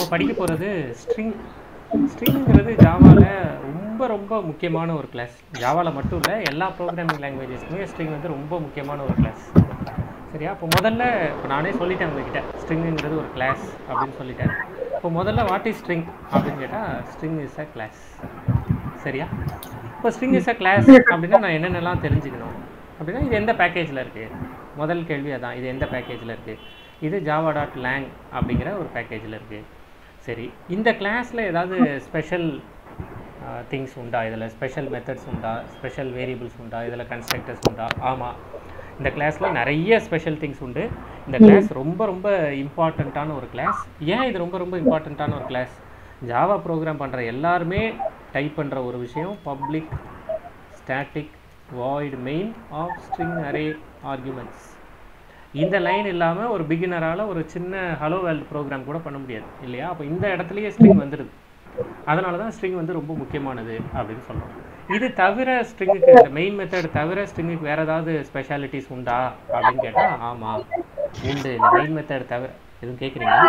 படிக்க போகிறது ஸ்ட்ரிங் ஸ்ட்ரிங்கிறது ஜாவாவில் ரொம்ப ரொம்ப முக்கியமான ஒரு கிளாஸ் ஜாவாவில் மட்டும் இல்லை எல்லா ப்ரோக்ராமிங் லாங்குவேஜஸ்க்குமே ஸ்ட்ரிங் வந்து ரொம்ப முக்கியமான ஒரு கிளாஸ் சரியா இப்போ முதல்ல இப்போ நானே சொல்லிட்டேன் உங்ககிட்ட ஸ்ட்ரிங்குங்கிறது ஒரு கிளாஸ் அப்படின்னு சொல்லிட்டேன் இப்போ முதல்ல வாட் இஸ் ஸ்ட்ரிங் அப்படின்னு கேட்டால் ஸ்ட்ரிங் இஸ் அ கிளாஸ் சரியா இப்போ ஸ்ட்ரிங் இஸ் அ கிளாஸ் அப்படின்னா நான் என்னென்னலாம் தெரிஞ்சுக்கணும் அப்படின்னா இது எந்த பேக்கேஜில் இருக்குது முதல் கேள்வி அதான் இது எந்த பேக்கேஜில் இருக்குது இது ஜாவா டாட் லேங் அப்படிங்கிற ஒரு பேக்கேஜில் இருக்குது சரி இந்த கிளாஸில் ஏதாவது ஸ்பெஷல் திங்ஸ் உண்டா இதில் ஸ்பெஷல் மெத்தட்ஸ் உண்டா ஸ்பெஷல் வேரியபிள்ஸ் உண்டா இதில் கன்ஸ்ட்ரக்டர்ஸ் உண்டா ஆமாம் இந்த கிளாஸில் நிறைய ஸ்பெஷல் திங்ஸ் உண்டு இந்த கிளாஸ் ரொம்ப ரொம்ப இம்பார்ட்டண்ட்டான ஒரு கிளாஸ் ஏன் இது ரொம்ப ரொம்ப இம்பார்ட்டண்ட்டான ஒரு கிளாஸ் ஜாவா ப்ரோக்ராம் பண்ணுற எல்லாருமே டைப் பண்ணுற ஒரு விஷயம் public static void main of string array arguments இந்த லைன் இல்லாமல் ஒரு பிகினரால் ஒரு சின்ன ஹலோ வேர்ல்டு ப்ரோக்ராம் கூட பண்ண முடியாது இல்லையா அப்போ இந்த இடத்துலையே ஸ்ட்ரிங் வந்துடுது அதனால தான் ஸ்ட்ரிங் வந்து ரொம்ப முக்கியமானது அப்படின்னு சொல்கிறோம் இது தவிர ஸ்ட்ரிங்குக்கு இந்த மெயின் மெத்தட் தவிர ஸ்ட்ரிங்குக்கு வேறு ஏதாவது ஸ்பெஷாலிட்டிஸ் உண்டா அப்படின்னு கேட்டால் ஆமாம் உண்டு இந்த மெயின் மெத்தட் தவிர எதுவும் கேட்குறீங்களா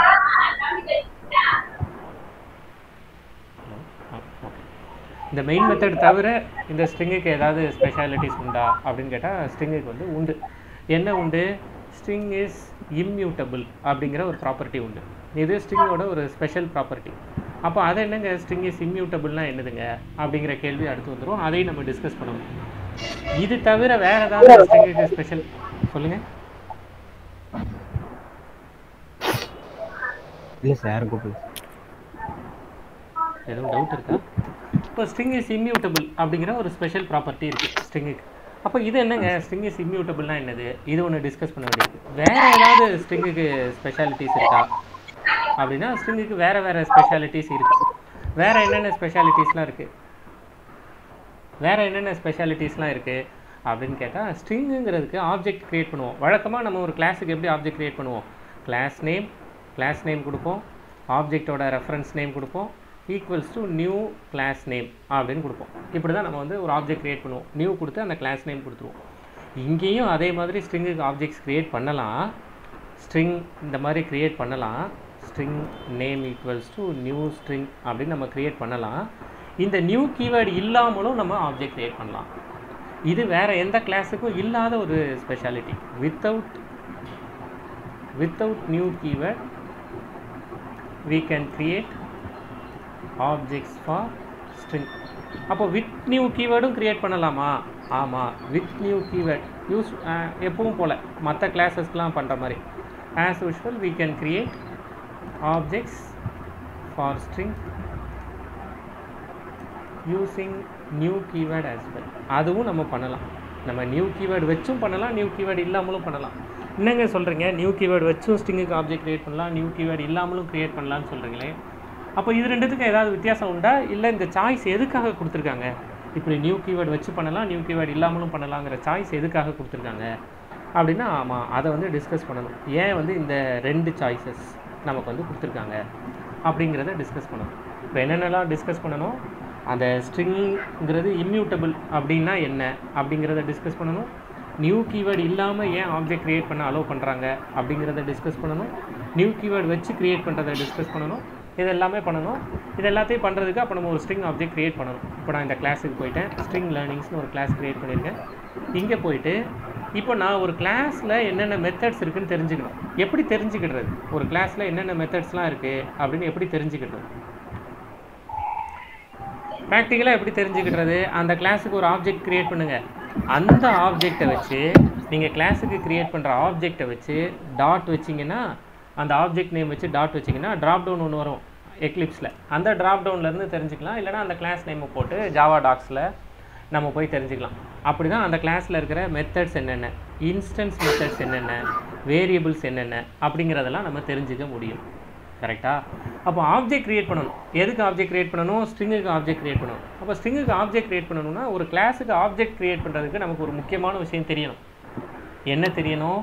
ஓகே இந்த மெயின் மெத்தட் தவிர இந்த ஸ்ட்ரிங்குக்கு ஏதாவது ஸ்பெஷாலிட்டிஸ் உண்டா அப்படின்னு கேட்டால் ஸ்ட்ரிங்குக்கு வந்து உண்டு என்ன உண்டு ஸ்ட்ரிங் இஸ் இம்மியூட்டபிள் அப்படிங்கிற ஒரு ப்ராப்பர்ட்டி உண்டு இது ஸ்ட்ரிங்கோட ஒரு ஸ்பெஷல் ப்ராப்பர்ட்டி அப்போ அது என்னங்க ஸ்ட்ரிங் இஸ் இம்மியூட்டபிள்னா என்னதுங்க அப்படிங்கிற கேள்வி அடுத்து வந்துடும் அதையும் நம்ம டிஸ்கஸ் பண்ணணும் இது தவிர வேற ஏதாவது ஸ்ட்ரிங்குக்கு ஸ்பெஷல் சொல்லுங்க இல்லை சார் கூப்பிடு எதுவும் டவுட் இருக்கா இப்போ ஸ்ட்ரிங் இஸ் இம்மியூட்டபிள் அப்படிங்கிற ஒரு ஸ்பெஷல் ப்ராப்பர்ட்டி இருக்குது ஸ்ட்ரிங்குக்கு அப்போ இது என்னங்க ஸ்ட்ரிங் இஸ் இம்மியூட்டபிள்னா என்னது இது ஒன்று டிஸ்கஸ் பண்ண வேண்டியது வேற ஏதாவது ஸ்ட்ரிங்குக்கு ஸ்பெஷாலிட்டிஸ் இருக்கா அப்படின்னா ஸ்ட்ரிங்குக்கு வேற வேற ஸ்பெஷாலிட்டிஸ் இருக்கு வேற என்னென்ன ஸ்பெஷாலிட்டிஸ்லாம் இருக்கு வேற என்னென்ன ஸ்பெஷாலிட்டிஸ்லாம் இருக்கு அப்படின்னு கேட்டால் ஸ்ட்ரிங்குங்கிறதுக்கு ஆப்ஜெக்ட் கிரியேட் பண்ணுவோம் வழக்கமாக நம்ம ஒரு கிளாஸுக்கு எப்படி ஆப்ஜெக்ட் கிரியேட் பண்ணுவோம் கிளாஸ் நேம் கிளாஸ் நேம் கொடுப்போம் ஆப்ஜெக்டோட ரெஃபரன்ஸ் நேம் கொடுப்போம் equals to new class name அப்படின்னு கொடுப்போம் இப்படி தான் நம்ம வந்து ஒரு ஆப்ஜெக்ட் கிரியேட் பண்ணுவோம் நியூ கொடுத்து அந்த கிளாஸ் நேம் கொடுத்துருவோம் இங்கேயும் அதே மாதிரி ஸ்ட்ரிங்குக்கு ஆப்ஜெக்ட்ஸ் கிரியேட் பண்ணலாம் ஸ்ட்ரிங் இந்த மாதிரி கிரியேட் பண்ணலாம் string name equals to new string அப்படின்னு நம்ம கிரியேட் பண்ணலாம் இந்த நியூ கீவேர்டு இல்லாமலும் நம்ம ஆப்ஜெக்ட் கிரியேட் பண்ணலாம் இது வேற எந்த கிளாஸுக்கும் இல்லாத ஒரு speciality without without new keyword we can create objects for string அப்போ வித் நியூ கீவேர்டும் கிரியேட் பண்ணலாமா ஆமாம் வித் நியூ கீவேர்ட் யூஸ் எப்பவும் போல் மற்ற கிளாஸஸ்க்கெலாம் பண்ணுற மாதிரி as usual we can create objects for string using new keyword as well அதுவும் நம்ம பண்ணலாம் நம்ம நியூ கீவேர்டு வச்சும் பண்ணலாம் நியூ கீவேர்டு இல்லாமலும் பண்ணலாம் என்னங்க சொல்கிறீங்க நியூ கீவேர்டு வச்சும் ஸ்ட்ரிங்குக்கு ஆப்ஜெக்ட் கிரியேட் பண்ணலாம் நியூ கீவேர்டு இல்லாமலும் கிரியேட் பண்ணலாம்னு சொல்கிறீங்களே அப்போ இது ரெண்டுத்துக்கும் ஏதாவது வித்தியாசம் உண்டா இல்லை இந்த சாய்ஸ் எதுக்காக கொடுத்துருக்காங்க இப்படி நியூ கீவேர்டு வச்சு பண்ணலாம் நியூ கீவேர்டு இல்லாமலும் பண்ணலாங்கிற சாய்ஸ் எதுக்காக கொடுத்துருக்காங்க அப்படின்னா ஆமாம் அதை வந்து டிஸ்கஸ் பண்ணணும் ஏன் வந்து இந்த ரெண்டு சாய்ஸஸ் நமக்கு வந்து கொடுத்துருக்காங்க அப்படிங்கிறத டிஸ்கஸ் பண்ணணும் இப்போ என்னென்னலாம் டிஸ்கஸ் பண்ணணும் அந்த ஸ்ட்ரிங்கிறது இம்மியூட்டபிள் அப்படின்னா என்ன அப்படிங்கிறத டிஸ்கஸ் பண்ணணும் நியூ கீவேர்டு இல்லாமல் ஏன் ஆப்ஜெக்ட் க்ரியேட் பண்ண அலோவ் பண்ணுறாங்க அப்படிங்கிறத டிஸ்கஸ் பண்ணணும் நியூ கீவேர்டு வச்சு க்ரியேட் பண்ணுறதை டிஸ்கஸ் பண்ணணும் இது எல்லாமே பண்ணணும் இது எல்லாத்தையும் பண்ணுறதுக்கு அப்போ நம்ம ஒரு ஸ்ட்ரிங் ஆப்ஜெக்ட் க்ரியேட் பண்ணணும் இப்போ நான் இந்த கிளாஸுக்கு போயிட்டேன் ஸ்ட்ரிங் லேர்னிங்ஸ்னு ஒரு கிளாஸ் க்ரியேட் பண்ணியிருக்கேன் இங்கே போயிட்டு இப்போ நான் ஒரு கிளாஸில் என்னென்ன மெத்தட்ஸ் இருக்குன்னு தெரிஞ்சுக்கணும் எப்படி தெரிஞ்சுக்கிடுறது ஒரு கிளாஸில் என்னென்ன மெத்தட்ஸ்லாம் இருக்குது அப்படின்னு எப்படி தெரிஞ்சுக்கிடுறது ப்ராக்டிக்கலாக எப்படி தெரிஞ்சுக்கிடுறது அந்த கிளாஸுக்கு ஒரு ஆப்ஜெக்ட் க்ரியேட் பண்ணுங்கள் அந்த ஆப்ஜெக்டை வச்சு நீங்கள் கிளாஸுக்கு க்ரியேட் பண்ணுற ஆப்ஜெக்டை வச்சு டாட் வச்சிங்கன்னா அந்த ஆப்ஜெக்ட் நேம் வச்சு டாட் வச்சிங்கன்னா ட்ராப் டவுன் ஒன்று வரும் எக்லிப்ஸில் அந்த ட்ராப் டவுன்லேருந்து தெரிஞ்சுக்கலாம் இல்லைனா அந்த கிளாஸ் நேமை போட்டு ஜாவா டாக்ஸில் நம்ம போய் தெரிஞ்சுக்கலாம் அப்படி தான் அந்த கிளாஸில் இருக்கிற மெத்தட்ஸ் என்னென்ன இன்ஸ்டன்ஸ் மெத்தட்ஸ் என்னென்ன வேரியபிள்ஸ் என்னென்ன அப்படிங்கிறதெல்லாம் நம்ம தெரிஞ்சுக்க முடியும் கரெக்டா அப்போ ஆப்ஜெக்ட் கிரியேட் பண்ணணும் எதுக்கு ஆப்ஜெக்ட் கிரியேட் பண்ணணும் ஸ்ட்ரிங்குக்கு ஆப்ஜெக்ட் கிரியேட் பண்ணணும் அப்போ ஸ்ட்ரிங்குக்கு ஆப்ஜெக்ட் கிரியேட் பண்ணணும்னா ஒரு கிளாஸுக்கு ஆப்ஜெக்ட் கிரியேட் பண்ணுறதுக்கு நமக்கு ஒரு முக்கியமான விஷயம் தெரியணும் என்ன தெரியணும்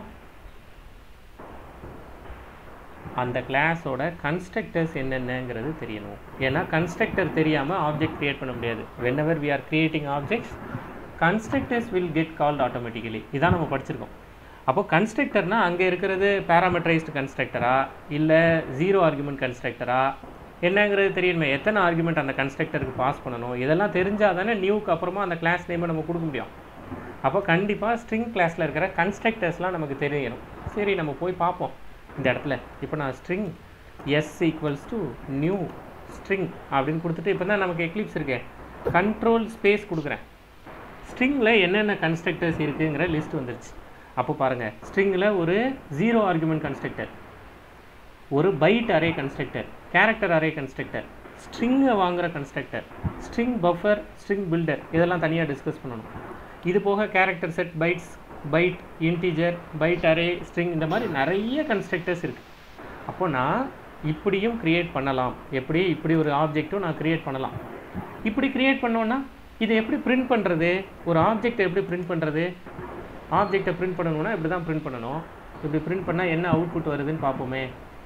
அந்த கிளாஸோட கன்ஸ்ட்ரக்டர்ஸ் என்னென்னங்கிறது தெரியணும் ஏன்னா கன்ஸ்ட்ரக்டர் தெரியாமல் ஆப்ஜெக்ட் கிரியேட் பண்ண முடியாது whenever we are creating objects constructors will get called automatically இதான் நம்ம படிச்சிருக்கோம் அப்போ கன்ஸ்ட்ரக்டர்னா அங்கே இருக்கிறது பேராமெட்ரைஸ்டு கன்ஸ்ட்ரக்டரா இல்லை ஜீரோ ஆர்குமெண்ட் கன்ஸ்ட்ரக்டரா என்னங்கிறது தெரியணுமே எத்தனை ஆர்குமெண்ட் அந்த கன்ஸ்ட்ரக்டருக்கு பாஸ் பண்ணணும் இதெல்லாம் தெரிஞ்சால் தானே நியூக்கு அப்புறமா அந்த கிளாஸ் நேமை நம்ம கொடுக்க முடியும் அப்போ கண்டிப்பாக ஸ்ட்ரிங் கிளாஸில் இருக்கிற கன்ஸ்ட்ரக்டர்ஸ்லாம் நமக்கு தெரியணும் சரி நம்ம போய் பார்ப்போம் இந்த இடத்துல இப்போ நான் string S equals to new string அப்படின்னு கொடுத்துட்டு இப்போ தான் நமக்கு எக்லிப்ஸ் இருக்கே கண்ட்ரோல் ஸ்பேஸ் கொடுக்குறேன் ஸ்ட்ரிங்கில் என்னென்ன கன்ஸ்ட்ரக்டர்ஸ் இருக்குங்கிற லிஸ்ட் வந்துருச்சு அப்போ பாருங்கள் ஸ்ட்ரிங்கில் ஒரு ஜீரோ ஆர்குமெண்ட் கன்ஸ்ட்ரக்டர் ஒரு byte array constructor character array constructor ஸ்ட்ரிங்கை வாங்குற constructor string buffer string builder இதெல்லாம் தனியாக டிஸ்கஸ் பண்ணணும் இது போக character set bytes byte integer byte array string இந்த மாதிரி நிறைய கன்ஸ்ட்ரக்டர்ஸ் இருக்குது அப்போ நான் இப்படியும் க்ரியேட் பண்ணலாம் எப்படி இப்படி ஒரு ஆப்ஜெக்ட்டும் நான் க்ரியேட் பண்ணலாம் இப்படி க்ரியேட் பண்ணோன்னா இதை எப்படி பிரிண்ட் பண்ணுறது ஒரு ஆப்ஜெக்டை எப்படி பிரிண்ட் பண்ணுறது ஆப்ஜெக்டை பிரிண்ட் பண்ணணும்னா இப்படி தான் பிரிண்ட் பண்ணணும் இப்படி பிரிண்ட் பண்ணால் என்ன அவுட்புட் வருதுன்னு பார்ப்போமே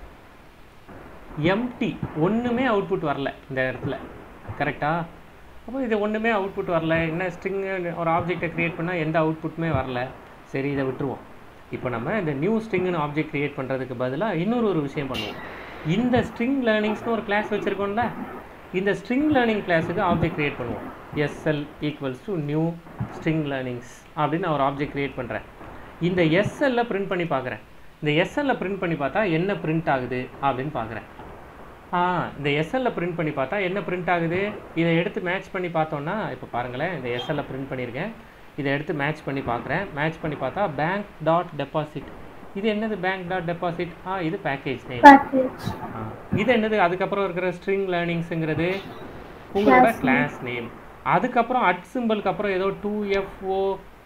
எம்டி ஒன்றுமே அவுட்புட் வரல இந்த இடத்துல கரெக்டா அப்போ இது ஒன்றுமே அவுட்புட் வரல என்ன ஸ்ட்ரிங் ஒரு ஆப்ஜெக்டை க்ரியேட் பண்ணால் எந்த அவுட்புட்டுமே வரல சரி இதை விட்டுருவோம் இப்போ நம்ம இந்த நியூ ஸ்ட்ரிங்னு ஆப்ஜெக்ட் க்ரியேட் பண்ணுறதுக்கு பதிலாக இன்னொரு ஒரு விஷயம் பண்ணுவோம் இந்த ஸ்ட்ரிங் லேர்னிங்ஸ்னு ஒரு கிளாஸ் வச்சுருக்கோம்ல இந்த ஸ்ட்ரிங் லேர்னிங் கிளாஸுக்கு ஆப்ஜெக்ட் க்ரியேட் பண்ணுவோம் SL equals to new string learnings அப்படின்னு நான் ஒரு ஆப்ஜெக்ட் க்ரியேட் பண்ணுறேன் இந்த எஸ்எல்ல பிரிண்ட் பண்ணி பார்க்குறேன் இந்த எஸ்எல்ல பிரிண்ட் பண்ணி பார்த்தா என்ன பிரிண்ட் ஆகுது அப்படின்னு பார்க்குறேன் ஆ இந்த எஸ்எல்ல பிரிண்ட் பண்ணி பார்த்தா என்ன பிரிண்ட் ஆகுது இதை எடுத்து மேட்ச் பண்ணி பார்த்தோன்னா இப்போ பாருங்களேன் இந்த எஸ்எல்ல பிரிண்ட் பண்ணியிருக்கேன் இதை எடுத்து மேட்ச் பண்ணி பார்க்குறேன் மேட்ச் பண்ணி பார்த்தா பேங்க் டாட் டெபாசிட் இது என்னது பேங்க் டாட் டெபாசிட் ஆ இது பேக்கேஜ் நேம் package இது என்னது அதுக்கப்புறம் இருக்கிற ஸ்ட்ரிங் லேர்னிங்ஸுங்கிறது உங்களோட கிளாஸ் நேம் அதுக்கப்புறம் அட் சிம்பிளுக்கு அப்புறம் ஏதோ two F O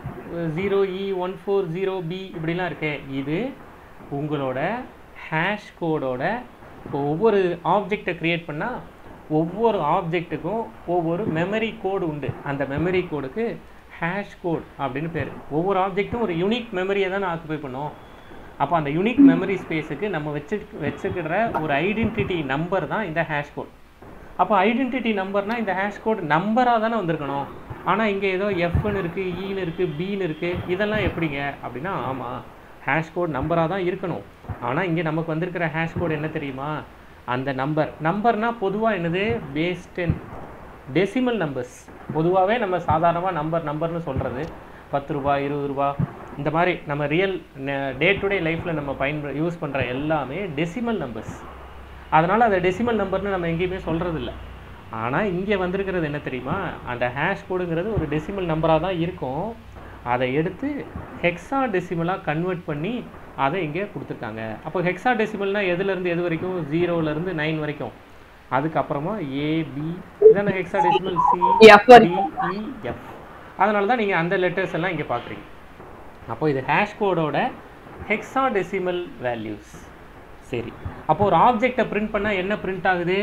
zero E one four zero B இப்படிலாம் இருக்கே இது உங்களோட ஹேஷ் கோடோட இப்போ ஒவ்வொரு ஆப்ஜெக்டை க்ரியேட் பண்ணால் ஒவ்வொரு ஆப்ஜெக்ட்டுக்கும் ஒவ்வொரு மெமரி கோடு உண்டு அந்த மெமரி கோடுக்கு ஹேஷ் கோட் அப்படின்னு பேர் ஒவ்வொரு ஆப்ஜெக்ட்டும் ஒரு யூனிக் மெமரியை தான் ஆக்குபை பண்ணும் அப்போ அந்த யூனிக் மெமரி ஸ்பேஸுக்கு நம்ம வச்சு வச்சுக்கிற ஒரு ஐடென்டிட்டி நம்பர் தான் இந்த ஹேஷ் கோட் அப்போ ஐடென்டிட்டி நம்பர்னால் இந்த ஹேஷ் கோட் நம்பராக தானே வந்திருக்கணும் ஆனால் இங்கே ஏதோ எஃப்னு இருக்குது ஈன்னு இருக்குது பின்னு இருக்குது இதெல்லாம் எப்படிங்க அப்படின்னா ஆமாம் ஹேஷ் கோட் நம்பராக தான் இருக்கணும் ஆனால் இங்கே நமக்கு வந்திருக்கிற ஹேஷ் கோட் என்ன தெரியுமா அந்த நம்பர் நம்பர்னால் பொதுவாக என்னது பேஸ் டென் டெசிமல் நம்பர்ஸ் பொதுவாகவே நம்ம சாதாரணமாக நம்பர் நம்பர்னு சொல்கிறது பத்து ரூபா இருபது ரூபா இந்த மாதிரி நம்ம ரியல் டே டு டே லைஃப்பில் நம்ம பயன்ப யூஸ் பண்ணுற எல்லாமே டெசிமல் நம்பர்ஸ் அதனால் அந்த டெசிமல் நம்பர்னு நம்ம எங்கேயுமே சொல்கிறது இல்லை ஆனால் இங்கே வந்திருக்கிறது என்ன தெரியுமா அந்த ஹேஷ் கோடுங்கிறது ஒரு டெசிமல் நம்பராக தான் இருக்கும் அதை எடுத்து ஹெக்ஸா டெசிமலாக கன்வெர்ட் பண்ணி அதை இங்கே கொடுத்துருக்காங்க அப்போ ஹெக்ஸா டெசிமல்னால் எதுலேருந்து எது வரைக்கும் ஜீரோலேருந்து நைன் வரைக்கும் அதுக்கப்புறமா ஏபி இதான ஹெக்ஸா டெசிமல் சி F வரைக்கும். எஃப் அதனால தான் நீங்கள் அந்த லெட்டர்ஸ் எல்லாம் இங்கே பார்க்குறீங்க அப்போ இது ஹேஷ் கோடோட ஹெக்ஸா டெசிமல் வேல்யூஸ் சரி அப்போ ஒரு ஆப்ஜெக்டை பிரிண்ட் பண்ணால் என்ன பிரிண்ட் ஆகுது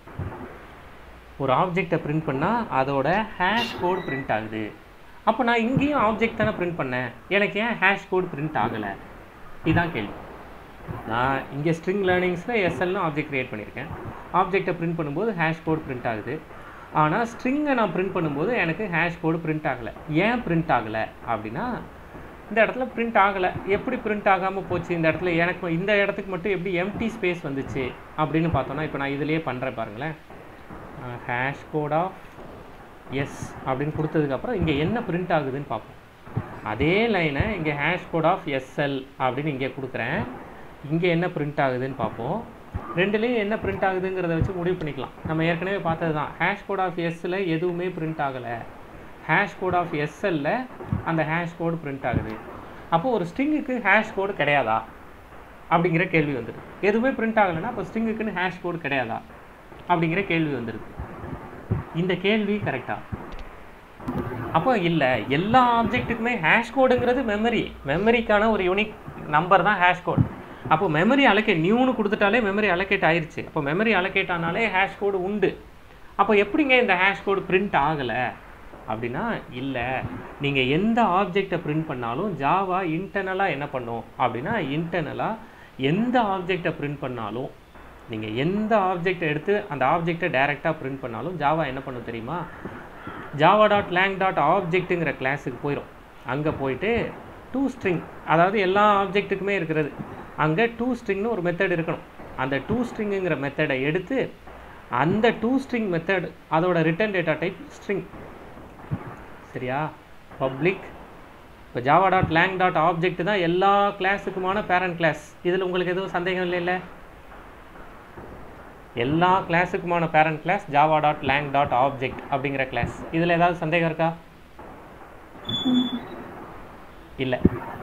ஒரு ஆப்ஜெக்டை பிரிண்ட் பண்ணால் அதோட ஹேஷ் கோட் பிரிண்ட் ஆகுது அப்போ நான் இங்கேயும் ஆப்ஜெக்ட் தானே பிரிண்ட் பண்ணேன் எனக்கு ஏன் ஹேஷ் கோட் பிரிண்ட் ஆகலை இதுதான் கேள்வி நான் இங்கே ஸ்ட்ரிங் லேர்னிங்ஸில் எஸ்எல்னு ஆப்ஜெக்ட் க்ரியேட் பண்ணியிருக்கேன் ஆப்ஜெக்டை பிரிண்ட் பண்ணும்போது ஹேஷ் கோட் பிரிண்ட் ஆகுது ஆனால் ஸ்ட்ரிங்கை நான் பிரிண்ட் பண்ணும்போது எனக்கு ஹேஷ் கோடு பிரிண்ட் ஆகலை ஏன் பிரிண்ட் ஆகலை அப்படின்னா இந்த இடத்துல பிரிண்ட் ஆகலை எப்படி பிரிண்ட் ஆகாமல் போச்சு இந்த இடத்துல எனக்கு இந்த இடத்துக்கு மட்டும் எப்படி எம்டி ஸ்பேஸ் வந்துச்சு அப்படின்னு பார்த்தோன்னா இப்போ நான் இதுலேயே பண்ணுறேன் பாருங்களேன் ஹேஷ் கோட் ஆஃப் எஸ் அப்படின்னு கொடுத்ததுக்கப்புறம் இங்கே என்ன பிரிண்ட் ஆகுதுன்னு பார்ப்போம் அதே லைனை இங்கே ஹேஷ் கோட் ஆஃப் எஸ்எல் அப்படின்னு இங்கே கொடுக்குறேன் இங்கே என்ன பிரிண்ட் ஆகுதுன்னு பார்ப்போம் ரெண்டுலேயும் என்ன பிரிண்ட் ஆகுதுங்கிறத வச்சு முடிவு பண்ணிக்கலாம் நம்ம ஏற்கனவே பார்த்தது தான் ஹேஷ் கோட் ஆஃப் எஸ்ஸில் எதுவுமே பிரிண்ட் ஆகலை ஹேஷ் கோட் ஆஃப் எஸ்எல்ல அந்த ஹேஷ் கோடு பிரிண்ட் ஆகுது அப்போது ஒரு ஸ்ட்ரிங்குக்கு ஹேஷ் கோடு கிடையாதா அப்படிங்கிற கேள்வி வந்துடுது எதுவுமே பிரிண்ட் ஆகலைன்னா அப்போ ஸ்ட்ரிங்குக்குன்னு ஹேஷ் கோடு கிடையாதா அப்படிங்கிற கேள்வி வந்துடுது இந்த கேள்வி கரெக்டா அப்போ இல்லை எல்லா ஆப்ஜெக்ட்டுக்குமே ஹேஷ் கோடுங்கிறது மெமரி மெமரிக்கான ஒரு யூனிக் நம்பர் தான் ஹேஷ் கோட் அப்போ மெமரி அலோகேட் நியூன்னு கொடுத்துட்டாலே மெமரி அலோகேட் ஆயிருச்சு அப்போ மெமரி அலோகேட் ஆனாலே ஹேஷ் கோடு உண்டு அப்போ எப்படிங்க இந்த ஹேஷ் கோடு பிரிண்ட் ஆகலை அப்படின்னா இல்லை நீங்கள் எந்த ஆப்ஜெக்டை பிரிண்ட் பண்ணாலும் ஜாவா இன்டர்னலாக என்ன பண்ணும் அப்படின்னா இன்டர்னலாக எந்த ஆப்ஜெக்டை பிரிண்ட் பண்ணாலும் நீங்கள் எந்த ஆப்ஜெக்டை எடுத்து அந்த ஆப்ஜெக்டை டைரெக்டாக பிரிண்ட் பண்ணாலும் ஜாவா என்ன பண்ணும் தெரியுமா ஜாவா டாட் லேங் டாட் ஆப்ஜெக்ட்டுங்கிற கிளாஸுக்கு போயிடும் அங்கே போயிட்டு டூ ஸ்ட்ரிங் அதாவது எல்லா ஆப்ஜெக்ட்டுக்குமே இருக்கிறது அங்கே டூ ஸ்ட்ரிங்னு ஒரு மெத்தட் இருக்கணும் அந்த டூ ஸ்ட்ரிங்குங்கிற மெத்தடை எடுத்து அந்த டூ ஸ்ட்ரிங் மெத்தட் அதோட ரிட்டர்ன் டேட்டா டைப் ஸ்ட்ரிங் சரியா பப்ளிக் இப்போ Java dot lang dot object தான் எல்லா கிளாஸுக்குமான பேரண்ட் கிளாஸ் இதில் உங்களுக்கு எதுவும் சந்தேகம் இல்லைல்ல எல்லா கிளாஸுக்குமான parent class Java dot lang dot object அப்படிங்கிற கிளாஸ் இதில் ஏதாவது சந்தேகம் இருக்கா இல்லை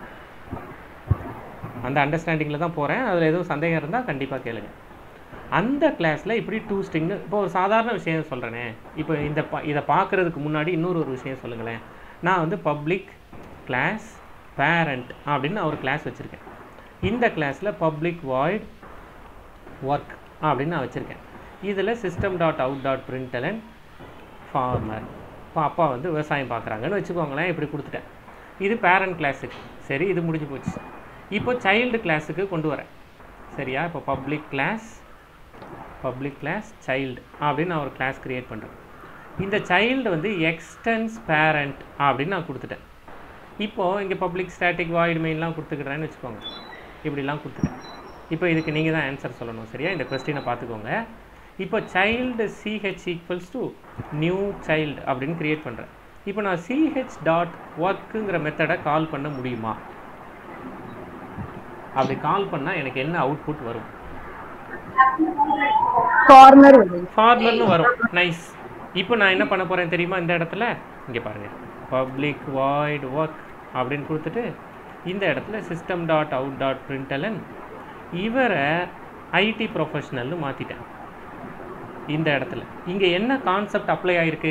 அந்த அண்டர்ஸ்டாண்டிங்கில் தான் போகிறேன் அதில் எதுவும் சந்தேகம் இருந்தால் கண்டிப்பாக கேளுங்க அந்த கிளாஸில் இப்படி டூ ஸ்ட்ரிங்னு இப்போ ஒரு சாதாரண விஷயம் சொல்கிறேனே இப்போ இந்த பா இதை பார்க்குறதுக்கு முன்னாடி இன்னொரு ஒரு விஷயம் சொல்லுங்களேன் நான் வந்து பப்ளிக் கிளாஸ் பேரண்ட் அப்படின்னு நான் ஒரு கிளாஸ் வச்சுருக்கேன் இந்த கிளாஸில் பப்ளிக் வாய்ட் ஒர்க் அப்படின்னு நான் வச்சுருக்கேன் இதில் system dot out dot println ஃபார்மர் இப்போ அப்பா வந்து விவசாயம் பார்க்குறாங்கன்னு வச்சுக்கோங்களேன் இப்படி கொடுத்துட்டேன் இது பேரண்ட் கிளாஸுக்கு சரி இது முடிஞ்சு போச்சு இப்போ சைல்டு கிளாஸுக்கு கொண்டு வரேன் சரியா இப்போ public class public class child அப்படின்னு நான் ஒரு கிளாஸ் க்ரியேட் பண்ணுறேன் இந்த சைல்டு வந்து எக்ஸ்டென்ஸ் பேரண்ட் அப்படின்னு நான் கொடுத்துட்டேன் இப்போது இங்கே பப்ளிக் ஸ்டாட்டிக் வாய்டு மெயின்லாம் கொடுத்துக்கிறேன்னு வச்சுக்கோங்க இப்படிலாம் கொடுத்துட்டேன் இப்போ இதுக்கு நீங்கள் தான் ஆன்சர் சொல்லணும் சரியா இந்த கொஸ்டினை பார்த்துக்கோங்க இப்போ child CH equals to new child அப்படின்னு க்ரியேட் பண்ணுறேன் இப்போ நான் சிஹெச் டாட் ஒர்க்குங்கிற மெத்தடை கால் பண்ண முடியுமா அப்படி கால் பண்ணால் எனக்கு என்ன அவுட்புட் வரும் ஃபார்மர் வருது ஃபார்மர்னு வரும் நைஸ் இப்போ நான் என்ன பண்ண போகிறேன் தெரியுமா இந்த இடத்துல இங்கே பாருங்கள் பப்ளிக் வாய்ட் ஒர்க் அப்படின்னு கொடுத்துட்டு இந்த இடத்துல system dot out dot println இவரை ஐடி ப்ரொஃபஷனல்னு மாற்றிட்டேன் இந்த இடத்துல இங்கே என்ன கான்செப்ட் அப்ளை ஆயிருக்கு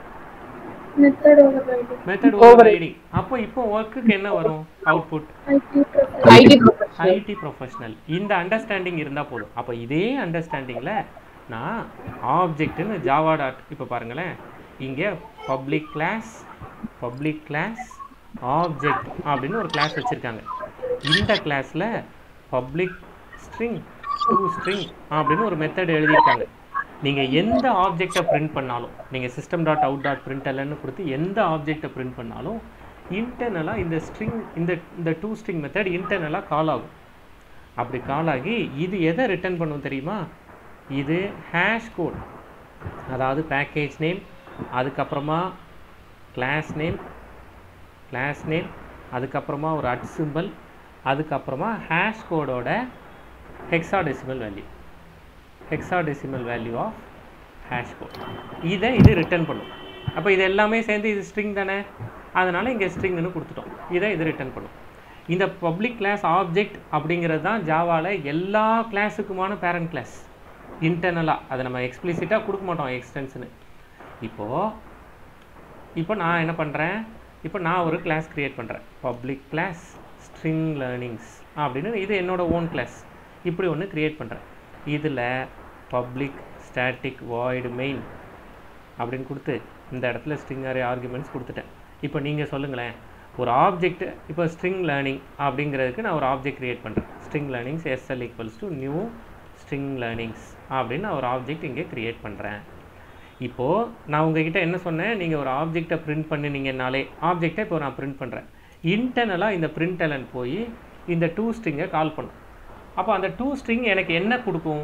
மெத்தட் ஓவர்ரைடு மெத்தட் ஓவர் அப்போ இப்போ ஒர்க்குக்கு என்ன வரும் output IT IT professional IT professional இந்த அண்டர்ஸ்டாண்டிங் இருந்தால் போதும் அப்போ இதே அண்டர்ஸ்டாண்டிங்கில் நான் ஆப்ஜெக்ட்னு ஜாவா டாட் இப்போ பாருங்களேன் இங்கே public class public class object அப்படின்னு ஒரு கிளாஸ் வச்சுருக்காங்க இந்த கிளாஸில் பப்ளிக் ஸ்ட்ரிங் டூ ஸ்ட்ரிங் அப்படின்னு ஒரு மெத்தட் எழுதியிருக்காங்க நீங்கள் எந்த ஆப்ஜெக்டை பிரிண்ட் பண்ணாலும் நீங்கள் சிஸ்டம் டாட் அவுட் டாட் பிரிண்டலன்னு கொடுத்து எந்த ஆப்ஜெக்டை பிரிண்ட் பண்ணாலும் இன்டர்னலாக இந்த ஸ்ட்ரிங் இந்த இந்த டூ ஸ்ட்ரிங் மெத்தட் இன்டர்னலாக கால் ஆகும் அப்படி கால் ஆகி இது எதை ரிட்டர்ன் பண்ணும் தெரியுமா இது ஹேஷ் கோட் அதாவது பேக்கேஜ் நேம் அதுக்கப்புறமா கிளாஸ் நேம் கிளாஸ் நேம் அதுக்கப்புறமா ஒரு அட் சிம்பிள் அதுக்கப்புறமா ஹேஷ் கோடோட hexadecimal value hexadecimal value of hash code இதை இது ரிட்டர்ன் பண்ணும் அப்போ இது எல்லாமே சேர்ந்து இது ஸ்ட்ரிங் தானே அதனால் இங்கே ஸ்ட்ரிங்னு கொடுத்துட்டோம் இதை இது ரிட்டர்ன் பண்ணும் இந்த பப்ளிக் கிளாஸ் ஆப்ஜெக்ட் அப்படிங்கிறது தான் ஜாவாவில் எல்லா கிளாஸுக்குமான பேரண்ட் கிளாஸ் இன்டர்னலாக அதை நம்ம எக்ஸ்பிளிசிட்டாக கொடுக்க மாட்டோம் எக்ஸ்டென்ஷனு இப்போது இப்போ நான் என்ன பண்ணுறேன் இப்போ நான் ஒரு கிளாஸ் க்ரியேட் பண்ணுறேன் பப்ளிக் கிளாஸ் ஸ்ட்ரிங் லேர்னிங்ஸ் அப்படின்னு இது என்னோட ஓன் கிளாஸ் இப்படி ஒன்று க்ரியேட் பண்ணுறேன் இதில் பப்ளிக் ஸ்டாட்டிக் வாய்டு மெயின் அப்படின்னு கொடுத்து இந்த இடத்துல ஸ்ட்ரிங் அரே ஆர்குமெண்ட்ஸ் கொடுத்துட்டேன் இப்போ நீங்கள் சொல்லுங்களேன் ஒரு ஆப்ஜெக்ட் இப்போ ஸ்ட்ரிங் லேர்னிங் அப்படிங்கிறதுக்கு நான் ஒரு ஆப்ஜெக்ட் க்ரியேட் பண்ணுறேன் string learnings SL equals to new string learnings அப்படின்னு நான் ஒரு ஆப்ஜெக்ட் இங்கே க்ரியேட் பண்ணுறேன் இப்போது நான் உங்ககிட்ட என்ன சொன்னேன் நீங்கள் ஒரு ஆப்ஜெக்டை பிரிண்ட் பண்ணினீங்கனாலே ஆப்ஜெக்டை இப்போ நான் பிரிண்ட் பண்ணுறேன் இன்டர்னலாக இந்த பிரிண்டலன் போய் இந்த டூ ஸ்ட்ரிங்கை கால் பண்ணும் அப்போ அந்த டூ ஸ்ட்ரிங் எனக்கு என்ன கொடுக்கும்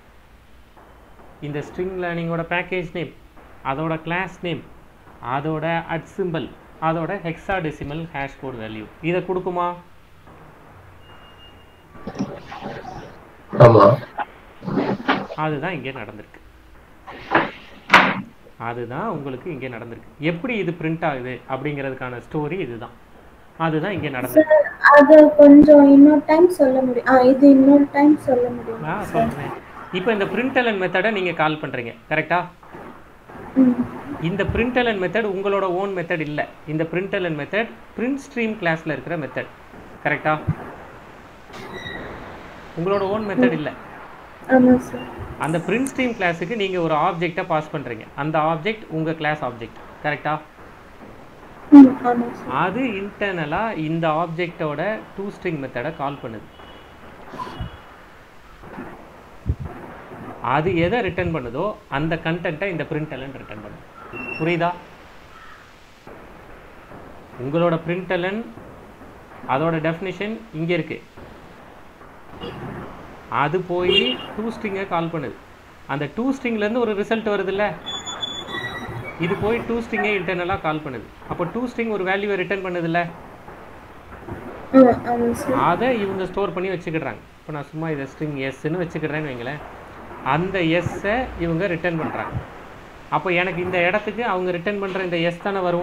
இந்த ஸ்ட்ரிங் லேர்னிங்கோட பேக்கேஜ் நேம் அதோட கிளாஸ் நேம் அதோட அட் சிம்பிள் அதோட ஹெக்ஸாடெசிமல் ஹேஷ் கோட் வேல்யூ இதை கொடுக்குமா ஆமா அதுதான் இங்கே நடந்திருக்கு அதுதான் உங்களுக்கு இங்கே நடந்திருக்கு எப்படி இது பிரிண்ட் ஆகுது அப்படிங்கிறதுக்கான ஸ்டோரி இதுதான் அதுதான் இங்கே நடந்திருக்கு அது கொஞ்சம் இன்னொரு டைம் சொல்ல முடியும் ஆ இது இன்னொரு டைம் சொல்ல முடியும் நான் சொல்கிறேன் இப்போ இந்த பிரிண்டலன் மெத்தடை நீங்கள் கால் பண்ணுறீங்க கரெக்டா ம் இந்த பிரிண்டலன் மெத்தட் உங்களோட ஓன் மெத்தட் இல்லை இந்த பிரிண்டலன் மெத்தட் பிரிண்ட் ஸ்ட்ரீம் கிளாஸில் இருக்கிற மெத்தட் கரெக்டா உங்களோட ஓன் மெத்தட் இல்லை ஆமாம் சார் அந்த பிரிண்ட் ஸ்ட்ரீம் கிளாஸுக்கு நீங்கள் ஒரு ஆப்ஜெக்டை பாஸ் பண்ணுறீங்க அந்த ஆப்ஜெக்ட் உங்கள் கிளாஸ் ஆப்ஜெக்ட் கரெக்டா ம் ஆமாம் சார் அது இன்டர்னலாக இந்த ஆப்ஜெக்டோட டூ ஸ்ட்ரிங் மெத்தடை கால் பண்ணுது அது எதை ரிட்டர்ன் பண்ணுதோ அந்த கண்டென்ட்டை இந்த பிரிண்டலன் ரிட்டர்ன் பண்ணுது புரியுதா உங்களோட பிரிண்டலன் அதோட டெஃபினிஷன் இங்கே இருக்கு அது போய் டூ ஸ்ட்ரிங்கை கால் பண்ணுது அந்த டூ ஸ்ட்ரிங்லேருந்து ஒரு ரிசல்ட் வருதுல்ல இது போய் டூ ஸ்ட்ரிங்கை இன்டர்னலாக கால் பண்ணுது அப்போ டூ ஸ்ட்ரிங் ஒரு வேல்யூவை ரிட்டர்ன் பண்ணுதுல்ல ஆ ஆமாம் சார் அதை இவங்க ஸ்டோர் பண்ணி வச்சுக்கிடுறாங்க இப்போ நான் சும்மா இதை ஸ்ட்ரிங் எஸ்ன்னு வச்சுக்கிறேன்னு வைங்களேன் அந்த எஸ்ஸை இவங்க ரிட்டர்ன் பண்ணுறாங்க அப்போ எனக்கு இந்த இடத்துக்கு அவங்க ரிட்டர்ன் பண்ணுற இந்த எஸ் தானே வரும்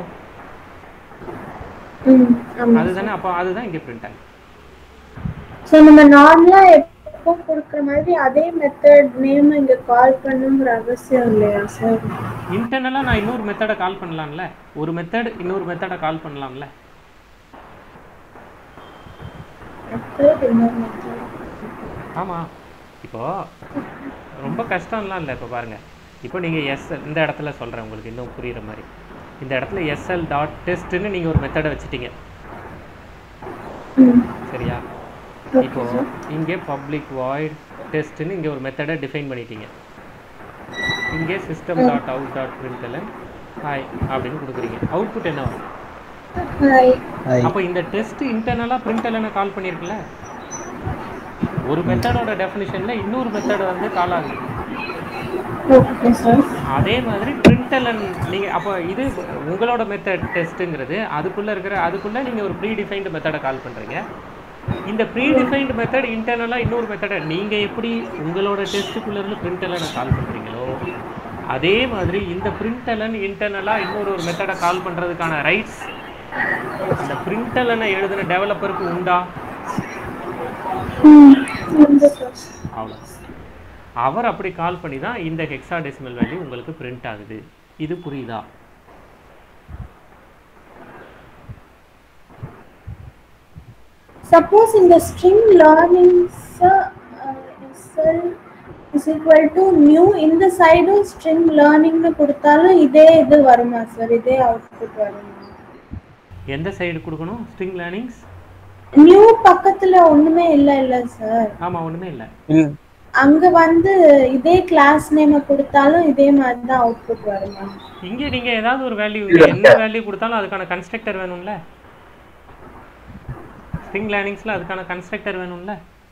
ம் ஆமாம் அதுதானே அப்போ அதுதான் இங்கே பிரிண்ட் ஆகும் ஸோ நம்ம நார்மலா எப்போ கொடுக்குற மாதிரி அதே மெத்தட் நேம் இங்க கால் பண்ணுங்கிற அவசியம் இல்லையா சார் இன்டர்னலாக நான் இன்னொரு மெத்தடை கால் பண்ணலாம்ல ஒரு மெத்தட் இன்னொரு மெத்தடை கால் பண்ணலாம்ல மெத்தட் இன்னொரு மெத்தட் ஆமாம் இப்போ ரொம்ப கஷ்டம்லாம் இல்லை இப்போ பாருங்கள் இப்போ நீங்கள் எஸ்எல் இந்த இடத்துல சொல்கிறேன் உங்களுக்கு இன்னும் புரியுற மாதிரி இந்த இடத்துல எஸ்எல் டாட் டெஸ்ட்டுன்னு நீங்கள் ஒரு மெத்தடை வச்சுட்டீங்க ம் சரியா இப்போ இங்கே பப்ளிக் வாய்ட் டெஸ்ட்னு இங்கே ஒரு மெத்தடை டிஃபைன் பண்ணிட்டீங்க இங்கே system dot out dot println hi அப்படின்னு கொடுக்குறீங்க அவுட்புட் என்ன வரும் ஹாய் அப்போ இந்த டெஸ்ட் இன்டர்னலாக பிரிண்டலனை கால் பண்ணியிருக்குல்ல ஒரு மெத்தடோட டெஃபினிஷனில் இன்னொரு மெத்தட் வந்து கால் ஆகுது ஓகே சார் அதே மாதிரி பிரிண்டலன் நீங்கள் அப்போ இது உங்களோட மெத்தட் டெஸ்ட்டுங்கிறது அதுக்குள்ளே இருக்கிற அதுக்குள்ளே நீங்கள் ஒரு ப்ரீ டிஃபைன்டு மெத்தடை கால் பண்ணுறீங்க இந்த ப்ரீ டிஃபைன்டு மெத்தட் இன்டர்னலாக இன்னொரு மெத்தடை நீங்கள் எப்படி உங்களோட டெஸ்ட்டுக்குள்ளேருந்து பிரிண்டலனை கால் பண்ணுறீங்களோ அதே மாதிரி இந்த பிரிண்டலன் இன்டர்னலாக இன்னொரு ஒரு மெத்தடை கால் பண்ணுறதுக்கான ரைட்ஸ் அந்த பிரிண்டலனை எழுதின டெவலப்பருக்கு உண்டா ம் உண்டு சார் அவ்வளோ அவர் அப்படி கால் பண்ணி தான் இந்த ஹெக்ஸா டெசிமல் வேல்யூ உங்களுக்கு பிரிண்ட் ஆகுது இது புரியுதா சப்போஸ் இந்த string learnings SL is equal to new இந்த சைடும் ஸ்ட்ரிங் லேர்னிங்னு கொடுத்தாலும் இதே இது வருமா சார் இதே அவுட்புட் வருமா எந்த சைடு கொடுக்கணும் ஸ்ட்ரிங் லேர்னிங்ஸ் நியூ பக்கத்துல ஒண்ணுமே இல்ல இல்ல சார் ஆமாம் ஒன்றுமே இல்லை இல்ல அங்க வந்து இதே கிளாஸ் நேம கொடுத்தாலும் இதே மாதிரி தான் அவுட்புட் வருமா இங்கே நீங்கள் ஏதாவது ஒரு வேல்யூ என்ன வேல்யூ கொடுத்தாலும் அதுக்கான கன்ஸ்ட்ரக்டர் வேணும்ல ஸ்ட்ரிங் லேர்னிங்ஸில் அதுக்கான கன்ஸ்ட்ரக்டர் வேணும்ல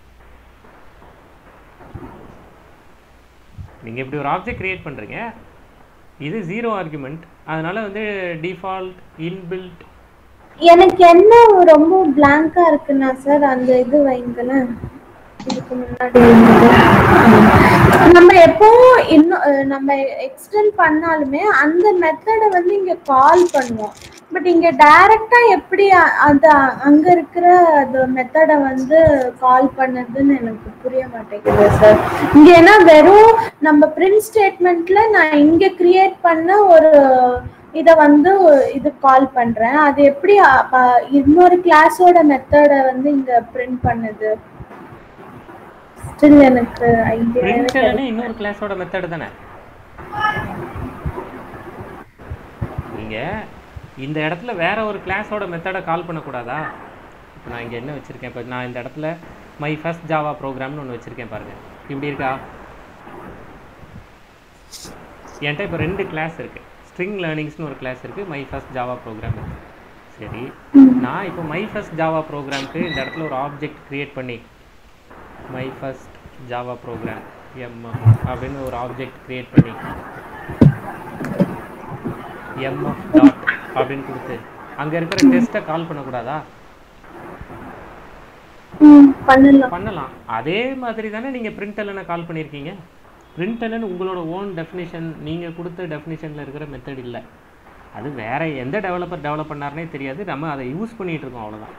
நீங்கள் இப்படி ஒரு ஆப்ஜெக்ட் கிரியேட் பண்ணுறீங்க இது ஜீரோ ஆர்குமெண்ட் அதனால வந்து டிஃபால்ட் இன்பில்ட் எனக்கு என்ன ரொம்ப பிளாங்கா இருக்குன்னா சார் அந்த இது வைங்களேன் இதுக்கு முன்னாடி இருந்தது. நம்ம எப்பவும் இன்னும் அஹ், நம்ம எக்ஸ்டெண்ட் பண்ணாலுமே அந்த மெத்தடை வந்து இங்க கால் பண்ணுவோம் பட் இங்க டைரக்டா எப்படி அ- அந்த அங்க இருக்கிற அந்த மெத்தடை வந்து கால் பண்ணதுன்னு எனக்கு புரிய மாட்டேங்குது சார் இங்க ஏன்னா வெறும் நம்ம பிரிண்ட் ஸ்டேட்மெண்ட்ல நான் இங்க கிரியேட் பண்ண ஒரு இத வந்து இது கால் பண்றேன் அது எப்படி அப்ப இன்னொரு கிளாஸோட மெத்தடை வந்து இங்க பிரிண்ட் பண்ணுது ஸ்டில் எனக்கு ஐடியா பிரிண்டலனே இன்னொரு கிளாஸோட மெத்தட் தானே நீங்க இந்த இடத்துல வேற ஒரு கிளாஸோட மெத்தடை கால் பண்ணக்கூடாதா இப்போ நான் இங்க என்ன வச்சிருக்கேன் இப்போ நான் இந்த இடத்துல மை ஃபர்ஸ்ட் ஜாவா ப்ரோக்ராம்னு ஒன்று வச்சிருக்கேன் பாருங்க இப்படி இருக்கா என்கிட்ட இப்போ ரெண்டு கிளாஸ் இருக்கு ஸ்ட்ரிங் லேர்னிங்ஸ்னு ஒரு கிளாஸ் இருக்கு மை ஃபர்ஸ்ட் ஜாவா ப்ரோக்ராம் இருக்கு சரி நான் இப்போ மை ஃபர்ஸ்ட் ஜாவா ப்ரோக்ராம்க்கு இந்த இடத்துல ஒரு ஆப்ஜெக்ட் கிரியேட் பண்ணி my first Java program MF அப்படின்னு ஒரு ஆப்ஜெக்ட் கிரியேட் பண்ணி எம்எஃப் டாட் அப்படின்னு கொடுத்து அங்கே இருக்கிற டெஸ்ட்டை கால் பண்ணக்கூடாதா ம் பண்ணலாம் பண்ணலாம் அதே மாதிரி தானே நீங்கள் பிரிண்டலனை கால் பண்ணியிருக்கீங்க பிரிண்டலன் உங்களோட ஓன் டெஃபினேஷன் நீங்கள் கொடுத்த டெஃபினேஷனில் இருக்கிற மெத்தட் இல்லை அது வேற எந்த டெவலப்பர் டெவலப் பண்ணாருனே தெரியாது நம்ம அதை யூஸ் பண்ணிட்டு இருக்கோம் அவ்வளோதான்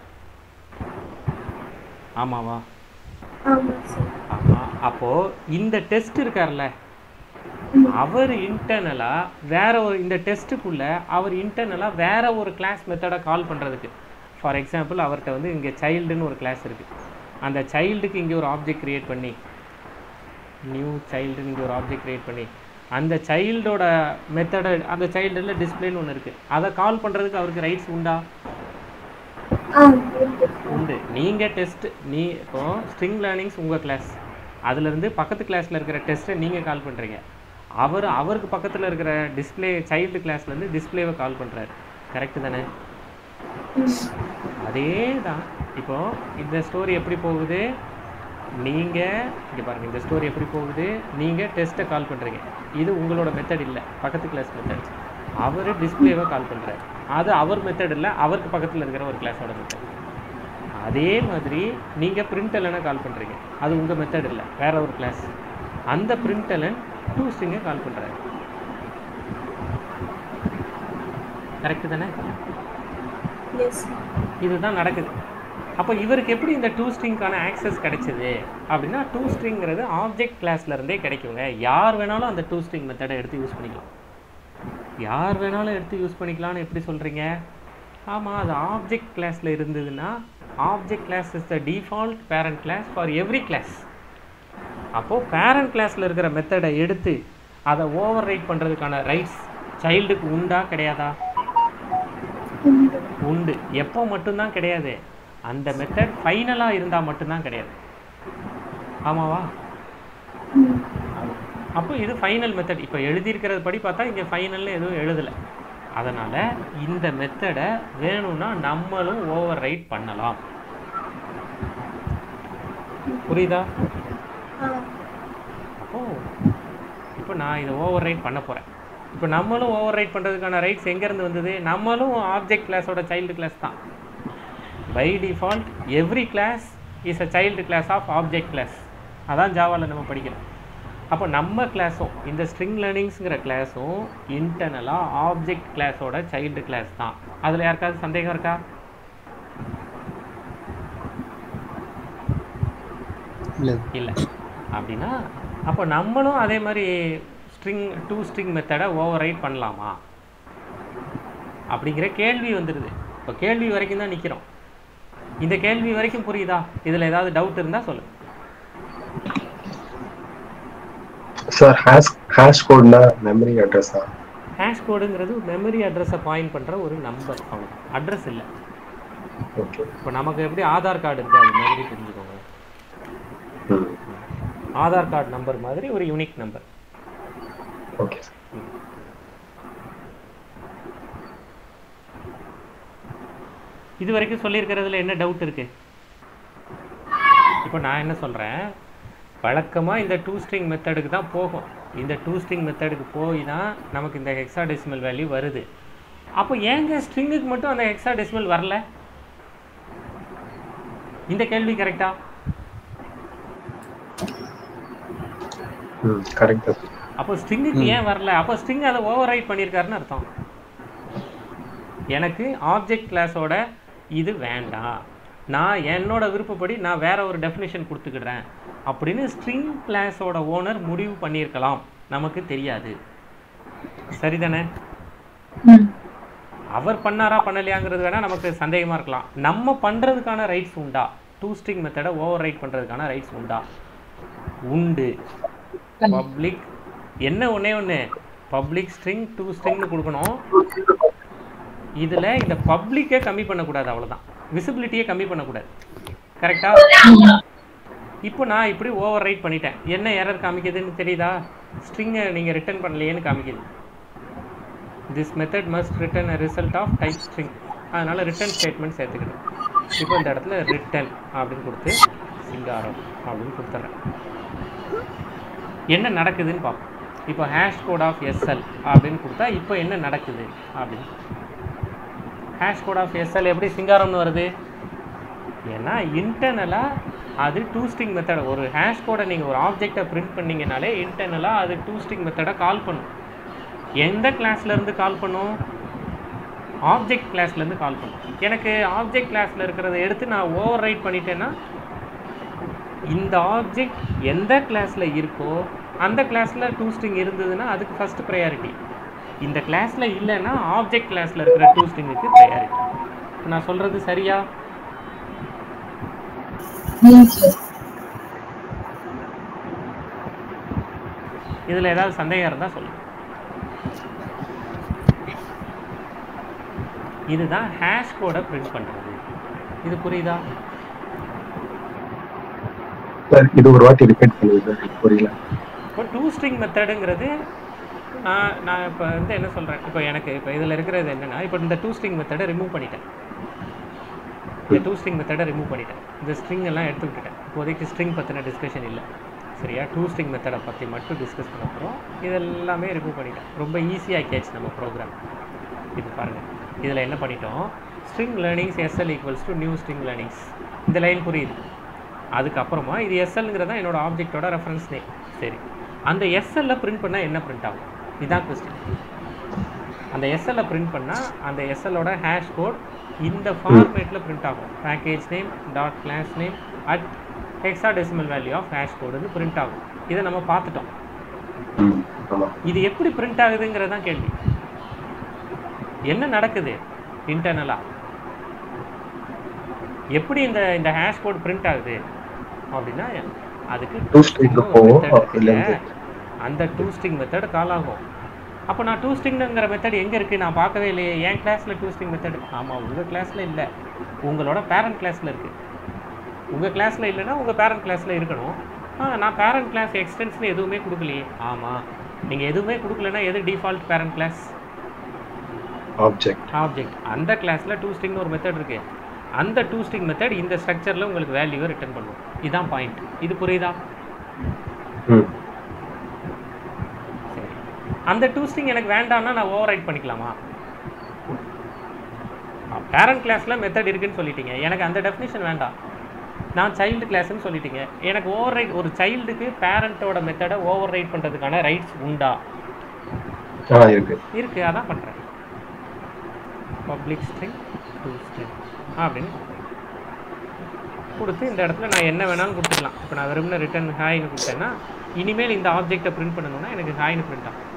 ஆமாவா ஆமா சார் ஆமா அப்போ இந்த டெஸ்ட் இருக்கார்ல அவர் இன்டர்னலா வேற ஒரு இந்த டெஸ்ட்டுக்குள்ள அவர் இன்டர்னலா வேற ஒரு கிளாஸ் மெத்தடை கால் பண்றதுக்கு ஃபார் எக்ஸாம்பிள் அவர்கிட்ட வந்து இங்க சைல்டுன்னு ஒரு கிளாஸ் இருக்கு அந்த சைல்டுக்கு இங்க ஒரு ஆப்ஜெக்ட் கிரியேட் பண்ணி நியூ சைல்டுன்னு இங்க ஒரு ஆப்ஜெக்ட் கிரியேட் பண்ணி அந்த சைல்டோட மெத்தடை அந்த சைல்டில் டிஸ்பிளேன்னு ஒன்று இருக்கு அதை கால் பண்றதுக்கு அவருக்கு ரைட்ஸ் உண்டா ஆ இருக்கு. உண்டு நீங்கள் டெஸ்ட் நீ இப்போ ஸ்ட்ரிங் லேர்னிங்ஸ் உங்கள் கிளாஸ் அதுலேருந்து பக்கத்து கிளாஸில் இருக்கிற டெஸ்ட்டை நீங்கள் கால் பண்ணுறீங்க அவர் அவருக்கு பக்கத்தில் இருக்கிற டிஸ்ப்ளே சைல்டு கிளாஸ்லேருந்து டிஸ்ப்ளேவை கால் பண்ணுறாரு கரெக்டு தானே அதே தான் இப்போ இந்த ஸ்டோரி எப்படி போகுது நீங்கள் இங்கே பாருங்கள் இந்த ஸ்டோரி எப்படி போகுது நீங்கள் டெஸ்ட்டை கால் பண்ணுறீங்க இது உங்களோட மெத்தட் இல்லை பக்கத்து கிளாஸ் மெத்தட் அவர் டிஸ்பிளேவை கால் பண்ணுறாரு அது அவர் மெத்தட் இல்லை அவருக்கு பக்கத்தில் இருக்கிற ஒரு கிளாஸோட மெத்தட் அதே மாதிரி நீங்கள் பிரிண்டலனை கால் பண்ணுறீங்க அது உங்கள் மெத்தட் இல்லை வேற ஒரு கிளாஸ் அந்த பிரிண்டலன் டூ ஸ்ட்ரிங்கை கால் பண்ணுறாரு கரெக்டு தானே எஸ் இதுதான் நடக்குது அப்போ இவருக்கு எப்படி இந்த டூ ஸ்ட்ரிங்க்கான ஆக்சஸ் கிடைச்சது அப்படின்னா டூ ஸ்ட்ரிங்கிறது ஆப்ஜெக்ட் கிளாஸ்ல இருந்தே கிடைக்குங்க யார் வேணாலும் அந்த டூ ஸ்ட்ரிங் மெத்தடை எடுத்து யூஸ் பண்ணிக்கலாம் யார் வேணாலும் எடுத்து யூஸ் பண்ணிக்கலாம்னு எப்படி சொல்கிறீங்க ஆமாம் அது ஆப்ஜெக்ட் கிளாஸில் இருந்ததுன்னா object class is the default parent class for every class அப்போது பேரண்ட் கிளாஸில் இருக்கிற மெத்தடை எடுத்து அதை ஓவர் ரைட் பண்ணுறதுக்கான ரைட்ஸ் சைல்டுக்கு உண்டா கிடையாதா உண்டு எப்போ மட்டும்தான் கிடையாது அந்த மெத்தட் ஃபைனலாக இருந்தால் மட்டும்தான் கிடையாது ஆமாவா அப்போ இது ஃபைனல் மெத்தட் இப்போ எழுதியிருக்கிறது படி பார்த்தா இங்கே ஃபைனல்னு எதுவும் எழுதலை அதனால் இந்த மெத்தடை வேணும்னா நம்மளும் ஓவர் ரைட் பண்ணலாம் புரியுதா ஆ அப்போ இப்போ நான் இதை ஓவர் ரைட் பண்ண போகிறேன் இப்போ நம்மளும் ஓவர் ரைட் பண்ணுறதுக்கான ரைட்ஸ் எங்கேருந்து வந்தது நம்மளும் ஆப்ஜெக்ட் கிளாஸோட சைல்டு கிளாஸ் தான் by default every class is a child class of object class அதான் ஜாவாவில் நம்ம படிக்கிறோம் அப்போ நம்ம கிளாஸும் இந்த ஸ்ட்ரிங் லேர்னிங்ஸுங்கிற கிளாஸும் இன்டர்னலாக ஆப்ஜெக்ட் கிளாஸோட சைல்டு கிளாஸ் தான் அதில் யாருக்காவது சந்தேகம் இருக்கா இல்லை இல்லை அப்படின்னா அப்போ நம்மளும் அதே மாதிரி ஸ்ட்ரிங் டூ ஸ்ட்ரிங் மெத்தடை ஓவர் ரைட் பண்ணலாமா அப்படிங்கிற கேள்வி வந்துடுது இப்போ கேள்வி வரைக்கும் தான் நிற்கிறோம் இந்த கேள்வி வரைக்கும் புரியுதா இதில் ஏதாவது டவுட் இருந்தால் சொல்லு சார் ஹேஷ் ஹேஷ் கோட்னா மெமரி அட்ரஸா ஹேஷ் கோடுங்கிறது மெமரி அட்ரஸை பாயிண்ட் பண்ணுற ஒரு நம்பர் அவ்வளோ அட்ரஸ் இல்லை ஓகே இப்போ நமக்கு எப்படி ஆதார் கார்டு இருக்குது அது மாதிரி தெரிஞ்சுக்கோங்க ம் ஆதார் கார்டு நம்பர் மாதிரி ஒரு யூனிக் நம்பர் ஓகே சார் இது வரைக்கும் சொல்லியிருக்கிறதுல என்ன டவுட் இருக்கு இப்போ நான் என்ன சொல்கிறேன் வழக்கமாக இந்த டூ ஸ்ட்ரிங் மெத்தடுக்கு தான் போகும் இந்த டூ ஸ்ட்ரிங் மெத்தடுக்கு போய் தான் நமக்கு இந்த ஹெக்ஸாடெசிமல் வேல்யூ வருது அப்போ ஏங்க ஸ்ட்ரிங்குக்கு மட்டும் அந்த ஹெக்ஸாடெசிமல் வரல இந்த கேள்வி கரெக்டா ம் கரெக்ட் சார் அப்போ ஸ்ட்ரிங்குக்கு ஏன் வரல அப்போ ஸ்ட்ரிங் அதை ஓவர் ரைட் பண்ணியிருக்காருன்னு அர்த்தம் எனக்கு ஆப்ஜெக்ட் கிளாஸோட இது வேண்டாம் நான் என்னோட விருப்பப்படி நான் வேற ஒரு டெஃபினேஷன் கொடுத்துக்கிடுறேன் அப்படின்னு ஸ்ட்ரிங் கிளாஸோட ஓனர் முடிவு பண்ணியிருக்கலாம் நமக்கு தெரியாது சரிதானே அவர் பண்ணாரா பண்ணலையாங்கிறது வேணா நமக்கு சந்தேகமா இருக்கலாம் நம்ம பண்றதுக்கான ரைட்ஸ் உண்டா டூ ஸ்ட்ரிங் மெத்தடை ஓவர் ரைட் பண்றதுக்கான ரைட்ஸ் உண்டா உண்டு பப்ளிக் என்ன ஒண்ணே ஒன்று பப்ளிக் ஸ்ட்ரிங் டூ ஸ்ட்ரிங்னு கொடுக்கணும் இதில் இந்த பப்ளிக்கை கம்மி பண்ணக்கூடாது அவ்வளவுதான் விசிபிலிட்டியை கம்மி பண்ணக்கூடாது கரெக்டா இப்போ நான் இப்படி ஓவர் ரைட் பண்ணிட்டேன் என்ன எரர் காமிக்குதுன்னு தெரியுதா ஸ்ட்ரிங்கை நீங்கள் ரிட்டர்ன் பண்ணலையேன்னு காமிக்குது this method must return a result of type string அதனால் ரிட்டர்ன் ஸ்டேட்மெண்ட் சேர்த்துக்கிட்டேன் இப்போ இந்த இடத்துல ரிட்டர்ன் அப்படின்னு கொடுத்து சிங்காரம் அப்படின்னு கொடுத்துட்றேன் என்ன நடக்குதுன்னு பார்ப்போம் இப்போ ஹேஷ் கோட் ஆஃப் எஸ்எல் அப்படின்னு கொடுத்தா இப்போ என்ன நடக்குது அப்படின்னு ஹேஷ் கோட் ஆஃப் எஸ்எல் எப்படி சிங்காரம்னு வருது ஏன்னா இன்டர்னலாக அது டூ ஸ்ட்ரிங் மெத்தட் ஒரு ஹேஷ் கோடை நீங்கள் ஒரு ஆப்ஜெக்டை பிரிண்ட் பண்ணீங்கனாலே இன்டர்னலாக அது டூ ஸ்ட்ரிங் மெத்தடை கால் பண்ணும் எந்த கிளாஸ்ல இருந்து கால் பண்ணும் ஆப்ஜெக்ட் கிளாஸ்ல இருந்து கால் பண்ணும் எனக்கு ஆப்ஜெக்ட் கிளாஸ்ல இருக்கிறத எடுத்து நான் ஓவர் ரைட் பண்ணிட்டேன்னா இந்த ஆப்ஜெக்ட் எந்த கிளாஸ்ல இருக்கோ அந்த கிளாஸ்ல டூ ஸ்ட்ரிங் இருந்ததுன்னா அதுக்கு ஃபர்ஸ்ட் ப்ரையாரிட்டி இந்த கிளாஸ்ல இல்லைன்னா ஆப்ஜெக்ட் கிளாஸ்ல இருக்கிற டூ ஸ்ட்ரிங்குக்கு ப்ரையாரிட்டி நான் சொல்றது சரியா இதுல ஏதாவது சந்தேகம் இருந்தா சொல்லுங்க இதுதான் ஹேஷ் கோடை பிரிண்ட் பண்றது இது புரியுதா சார் இது ஒரு வாட்டி ரிப்பீட் பண்ணுங்க சார் எனக்கு புரியல இப்போ டூ ஸ்ட்ரிங் மெத்தடுங்கிறது நான் நான் இப்போ வந்து என்ன சொல்கிறேன் இப்போ எனக்கு இப்போ இதில் இருக்கிறது என்னென்னா இப்போ இந்த டூ ஸ்ட்ரிங் மெத்தடை ரிமூவ் பண்ணிட்டேன் இந்த டூ ஸ்ட்ரிங் மெத்தடை ரிமூவ் பண்ணிட்டேன் இந்த ஸ்ட்ரிங் எல்லாம் எடுத்து விட்டுட்டேன் இப்போதைக்கு ஸ்ட்ரிங் பற்றின டிஸ்கஷன் இல்லை சரியா டூ ஸ்ட்ரிங் மெத்தடை பற்றி மட்டும் டிஸ்கஸ் பண்ண போகிறோம் இது எல்லாமே ரிமூவ் பண்ணிட்டேன் ரொம்ப ஈஸியாகியாச்சு நம்ம ப்ரோக்ராம் இது பாருங்கள் இதில் என்ன பண்ணிட்டோம் string learnings SL equals to new string learnings இந்த லைன் புரியுது அதுக்கப்புறமா இது எஸ்எல்ங்கிறது தான் என்னோட ஆப்ஜெக்டோட ரெஃபரன்ஸ் நேம் சரி அந்த எஸ்எல்ல பிரிண்ட் பண்ணால் என்ன பிரிண்ட் ஆகும் இதான் கொஸ்டின் அந்த எஸ்எல்ல பிரிண்ட் பண்ணால் அந்த எஸ்எல்லோட ஹேஷ் கோட் இந்த ஃபார்மேட்டில் பிரிண்ட் ஆகும் package name dot class name at hexadecimal value of hash கோடுன்னு பிரிண்ட் ஆகும் இதை நம்ம பார்த்துட்டோம் ம் ஆமாம் இது எப்படி பிரிண்ட் ஆகுதுங்கிறது தான் கேள்வி என்ன நடக்குது இன்டர்னலாக எப்படி இந்த இந்த ஹேஷ் கோட் பிரிண்ட் ஆகுது அப்படின்னா அதுக்கு Two string ஒரு போகும், method இருக்குல்ல, அதுலேருந்து. அந்த டூ ஸ்ட்ரிங் மெத்தட் கால் ஆகும் அப்போ நான் டூ ஸ்ட்ரிங்ங்கிற மெத்தட் எங்கே இருக்குது நான் பார்க்கவே இல்லையே என் கிளாஸில் டூ ஸ்ட்ரிங் மெத்தட் ஆமாம் உங்கள் கிளாஸில் இல்லை உங்களோட பேரண்ட் கிளாஸில் இருக்குது உங்கள் கிளாஸில் இல்லைன்னா உங்கள் பேரண்ட் கிளாஸில் இருக்கணும் ஆ நான் பேரண்ட் கிளாஸ் எக்ஸ்டென்ஷன் எதுவுமே கொடுக்கலையே ஆமாம் நீங்கள் எதுவுமே கொடுக்கலன்னா எது default parent class object object அந்த கிளாஸில் டூ ஸ்ட்ரிங்னு ஒரு மெத்தட் இருக்குது அந்த டூ ஸ்ட்ரிங் மெத்தட் இந்த ஸ்ட்ரக்சரில் உங்களுக்கு வேல்யூவை ரிட்டர்ன் பண்ணும் இதுதான் பாயிண்ட் இது புரியுதா ம் சரி அந்த டூ ஸ்ட்ரிங் எனக்கு வேண்டாம்னா நான் ஓவர் ரைட் பண்ணிக்கலாமா பேரண்ட் கிளாஸில் மெத்தட் இருக்குன்னு சொல்லிட்டீங்க எனக்கு அந்த டெஃபினிஷன் வேண்டாம் நான் சைல்டு கிளாஸ்னு சொல்லிட்டீங்க எனக்கு ஓவர் ரைட் ஒரு சைல்டுக்கு பேரண்ட்டோட மெத்தடை ஓவர் ரைட் பண்ணுறதுக்கான ரைட்ஸ் உண்டா ஆ இருக்கு இருக்குது அதான் பண்ணுறேன் பப்ளிக் ஸ்ட்ரிங் டூ ஸ்ட்ரிங் அப்படின்னு கொடுத்து இந்த இடத்துல நான் என்ன வேணாலும் கொடுத்துக்கலாம் இப்போ நான் வெறும்னு ரிட்டர்ன் ஹாய்னு கொடுத்தேன்னா இனிமேல் இந்த ஆப்ஜெக்டை பிரிண்ட் பண்ணணும்னா எனக்கு ஹாய்னு பிரிண்ட் ஆகும்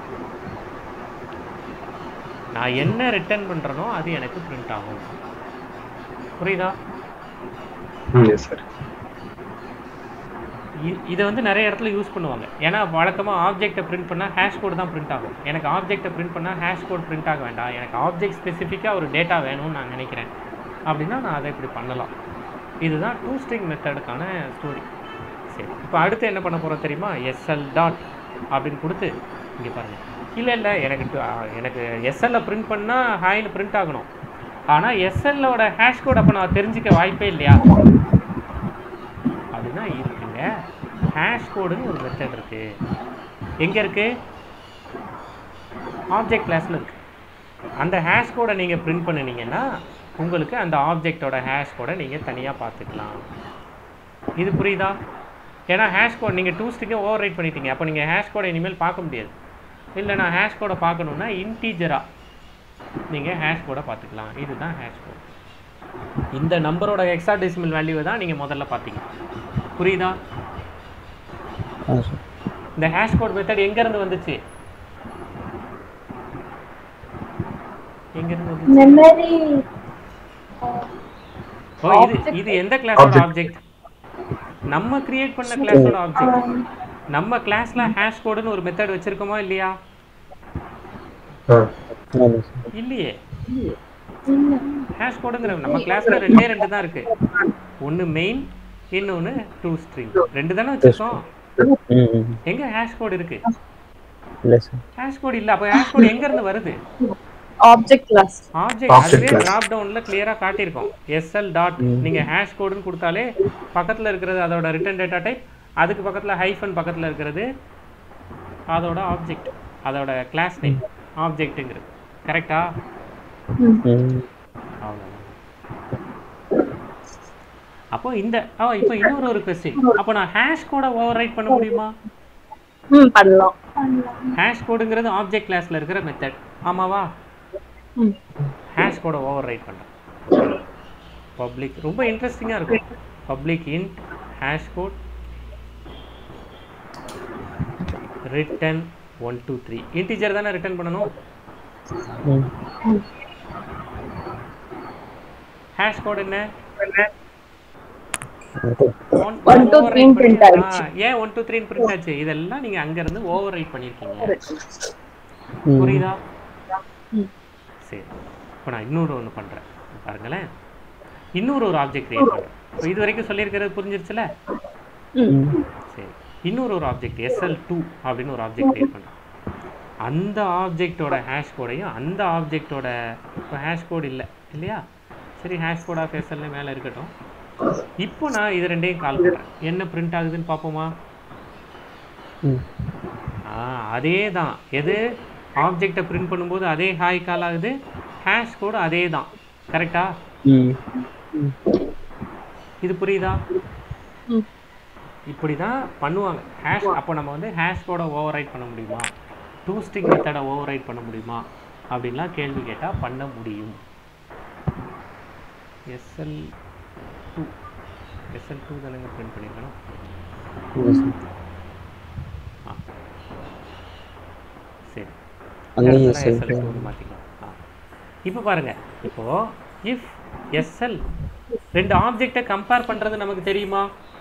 நான் என்ன ரிட்டர்ன் பண்ணுறனோ அது எனக்கு பிரிண்ட் ஆகும் புரியுதா ம் எஸ் சார் இ- இதை வந்து நிறைய இடத்துல யூஸ் பண்ணுவாங்க ஏன்னா வழக்கமாக ஆப்ஜெக்ட்டை பிரிண்ட் பண்ணால் ஹேஷ் கோட் தான் பிரிண்ட் ஆகும் எனக்கு ஆப்ஜெக்ட்டை பிரிண்ட் பண்ணால் ஹேஷ் கோட் பிரிண்ட் ஆக வேண்டாம் எனக்கு ஆப்ஜெக்ட் ஸ்பெசிஃபிக்காக ஒரு டேட்டா வேணும்னு நான் நினைக்கிறேன் அப்படின்னா நான் அதை இப்படி பண்ணலாம் இதுதான் டூ ஸ்ட்ரிங் மெத்தடுக்கான ஸ்டோரி சரி இப்போ அடுத்து என்ன பண்ண போகிறோம் தெரியுமா எஸ்எல் டாட் அப்படின்னு கொடுத்து இங்கே பாருங்கள் இல்லை இல்லை எனக்கு டு- ஆ, எனக்கு எஸ்எல்ல பிரிண்ட் பண்ணால் ஹாய்னு பிரிண்ட் ஆகணும் ஆனால் எஸ்எல்லோட ஹேஷ் கோட் அப்போ நான் தெரிஞ்சுக்க வாய்ப்பே இல்லையா அப்படின்னா இருக்குங்க ஹேஷ் கோடுன்னு ஒரு மெத்தட் இருக்கு எங்கே இருக்கு ஆப்ஜெக்ட் கிளாஸில் இருக்கு அந்த ஹேஷ் கோடை நீங்கள் பிரிண்ட் பண்ணினீங்கன்னா உங்களுக்கு அந்த ஆப்ஜெக்டோட ஹேஷ் கோடை நீங்கள் தனியாக பார்த்துக்கலாம் இது புரியுதா ஏன்னா ஹேஷ் கோட் நீங்கள் டூ ஸ்டிக்கை ஓவர் ரைட் பண்ணிட்டீங்க அப்போ நீங்கள் ஹேஷ் கோடை இனிமேல் பார்க்க முடியாது இல்லை நான் ஹேஷ் கோடை பார்க்கணுன்னா இன்டீஜராக நீங்கள் ஹேஷ் கோடை பார்த்துக்கலாம் இதுதான் ஹேஷ் கோட் இந்த நம்பரோட எக்ஸா டெசிமல் வேல்யூவை தான் நீங்கள் முதல்ல பார்த்தீங்க புரியுதா ஆ சார் இந்த ஹேஷ் கோட் மெத்தட் எங்கேருந்து வந்துச்சு எங்கேருந்து வந்துச்சு மெமரி ஓ இது இது எந்த கிளாஸோட ஆப்ஜெக்ட் நம்ம கிரியேட் பண்ண கிளாஸோட ஆப்ஜெக்ட் நம்ம கிளாஸ்ல ஹேஷ் கோடுன்னு ஒரு மெத்தட் வச்சிருக்கோமா இல்லையா ஆ ஆமாம் சார் இல்லையே ஹேஷ் கோடுங்கிற நம்ம கிளாஸ்ல ரெண்டே ரெண்டு தான் இருக்கு ஒன்னு மெயின் இன்னொன்னு டூ ஸ்ட்ரிங் ரெண்டு தானே வச்சிருக்கோம் ம் ம் எங்க ஹேஷ் கோட் இருக்கு இல்லை சார் ஹேஷ் கோட் இல்ல அப்ப ஹேஷ் கோட் எங்க இருந்து வருது ஆப்ஜெக்ட் கிளாஸ் ஆப்ஜெக்ட் Object அதுவே class. டிராப் டவுன்ல கிளியரா காட்டியிருக்கோம் எஸ்எல் டாட் நீங்க ஹேஷ் கோடுன்னு கொடுத்தாலே பக்கத்துல இருக்கிறது அதோட ரிட்டர்ன் டேட்டா டைப் அதுக்கு பக்கத்துல ஹைஃபன் பக்கத்துல இருக்கிறது அதோட ஆப்ஜெக்ட் அதோட கிளாஸ் நேம் ஆப்ஜெக்ட்டுங்கிறது கரெக்டா ம் அவ்வளவுதான் அப்போ இந்த ஆ இப்போ இன்னொரு ஒரு கொஸ்டின் அப்போ நான் ஹேஷ் கோடை ஓவர் ரைட் பண்ண முடியுமா ம் பண்ணலாம் ஹேஷ் கோடுங்கிறது ஆப்ஜெக்ட் கிளாஸ்ல இருக்கிற மெத்தட் ஆமாவா ம் ஹேஷ் கோடை ஓவர் ரைட் பண்ணுறேன் பப்ளிக் ரொம்ப இன்ட்ரெஸ்டிங்காக இருக்கும் public int hash code return one two three integer தானே ரிட்டர்ன் பண்ணணும் ம் ஹேஷ் கோட் என்ன One- One, two, override three ன்னு print பண்ணி- ஆயிடுச்சு. ஆ, ஏன் ஒன் டூ த்ரீன்னு பிரிண்ட் ஆச்சு இதெல்லாம் நீங்க அங்க இருந்து ஓவர் ரைட் பண்ணிருக்கீங்க ம் புரியுதா ம். சரி இப்போ நான் இன்னொரு ஒன்று பண்றேன் பாருங்களேன் இன்னொரு ஒரு ஆப்ஜெக்ட் கிரியேட் பண்றேன் இப்போ இது வரைக்கும் சொல்லியிருக்கிறது புரிஞ்சிருச்சுல ம் சரி இன்னொரு ஒரு ஆப்ஜெக்ட் எஸ்எல் டூ அப்படின்னு ஒரு ஆப்ஜெக்ட் கிரியேட் பண்ணுறேன் அந்த ஆப்ஜெக்டோட ஹேஷ் கோடையும் அந்த ஆப்ஜெக்டோட இப்போ ஹேஷ் கோட் இல்லை இல்லையா சரி ஹேஷ் கோட் ஆஃப் எஸ்எல்ல மேலே இருக்கட்டும் இப்போ நான் இது ரெண்டையும் கால் பண்ணுறேன் என்ன பிரிண்ட் ஆகுதுன்னு பார்ப்போமா ம் ஆ அதே தான் எது ஆப்ஜெக்டை பிரிண்ட் பண்ணும்போது அதே ஹாய் கால் ஆகுது ஹேஷ் கோடு அதே தான் கரெக்டா ம் இது புரியுதா ம். இப்படி தான் பண்ணுவாங்க ஹேஷ் அப்போ நம்ம வந்து ஹேஷ் கோடை ஓவர் ரைட் பண்ண முடியுமா டூ ஸ்டிக் மெத்தடை ஓவர் ரைட் பண்ண முடியுமா அப்படின்லாம் கேள்வி கேட்டால் பண்ண முடியும் எஸ்எல் டூ எஸ்எல் டூ தானேங்க பிரிண்ட் பண்ணியிருக்கணும் yes sir. ஆ சரி அங்கேயும் எஸ்எல் SL எஸ்எல் டூ மாற்றிக்கலாம் ஆ இப்போ பாருங்க இப்போ இஃப் எஸ்எல் ரெண்டு ஆப்ஜெக்டை கம்பேர் பண்ணுறது நமக்கு தெரியுமா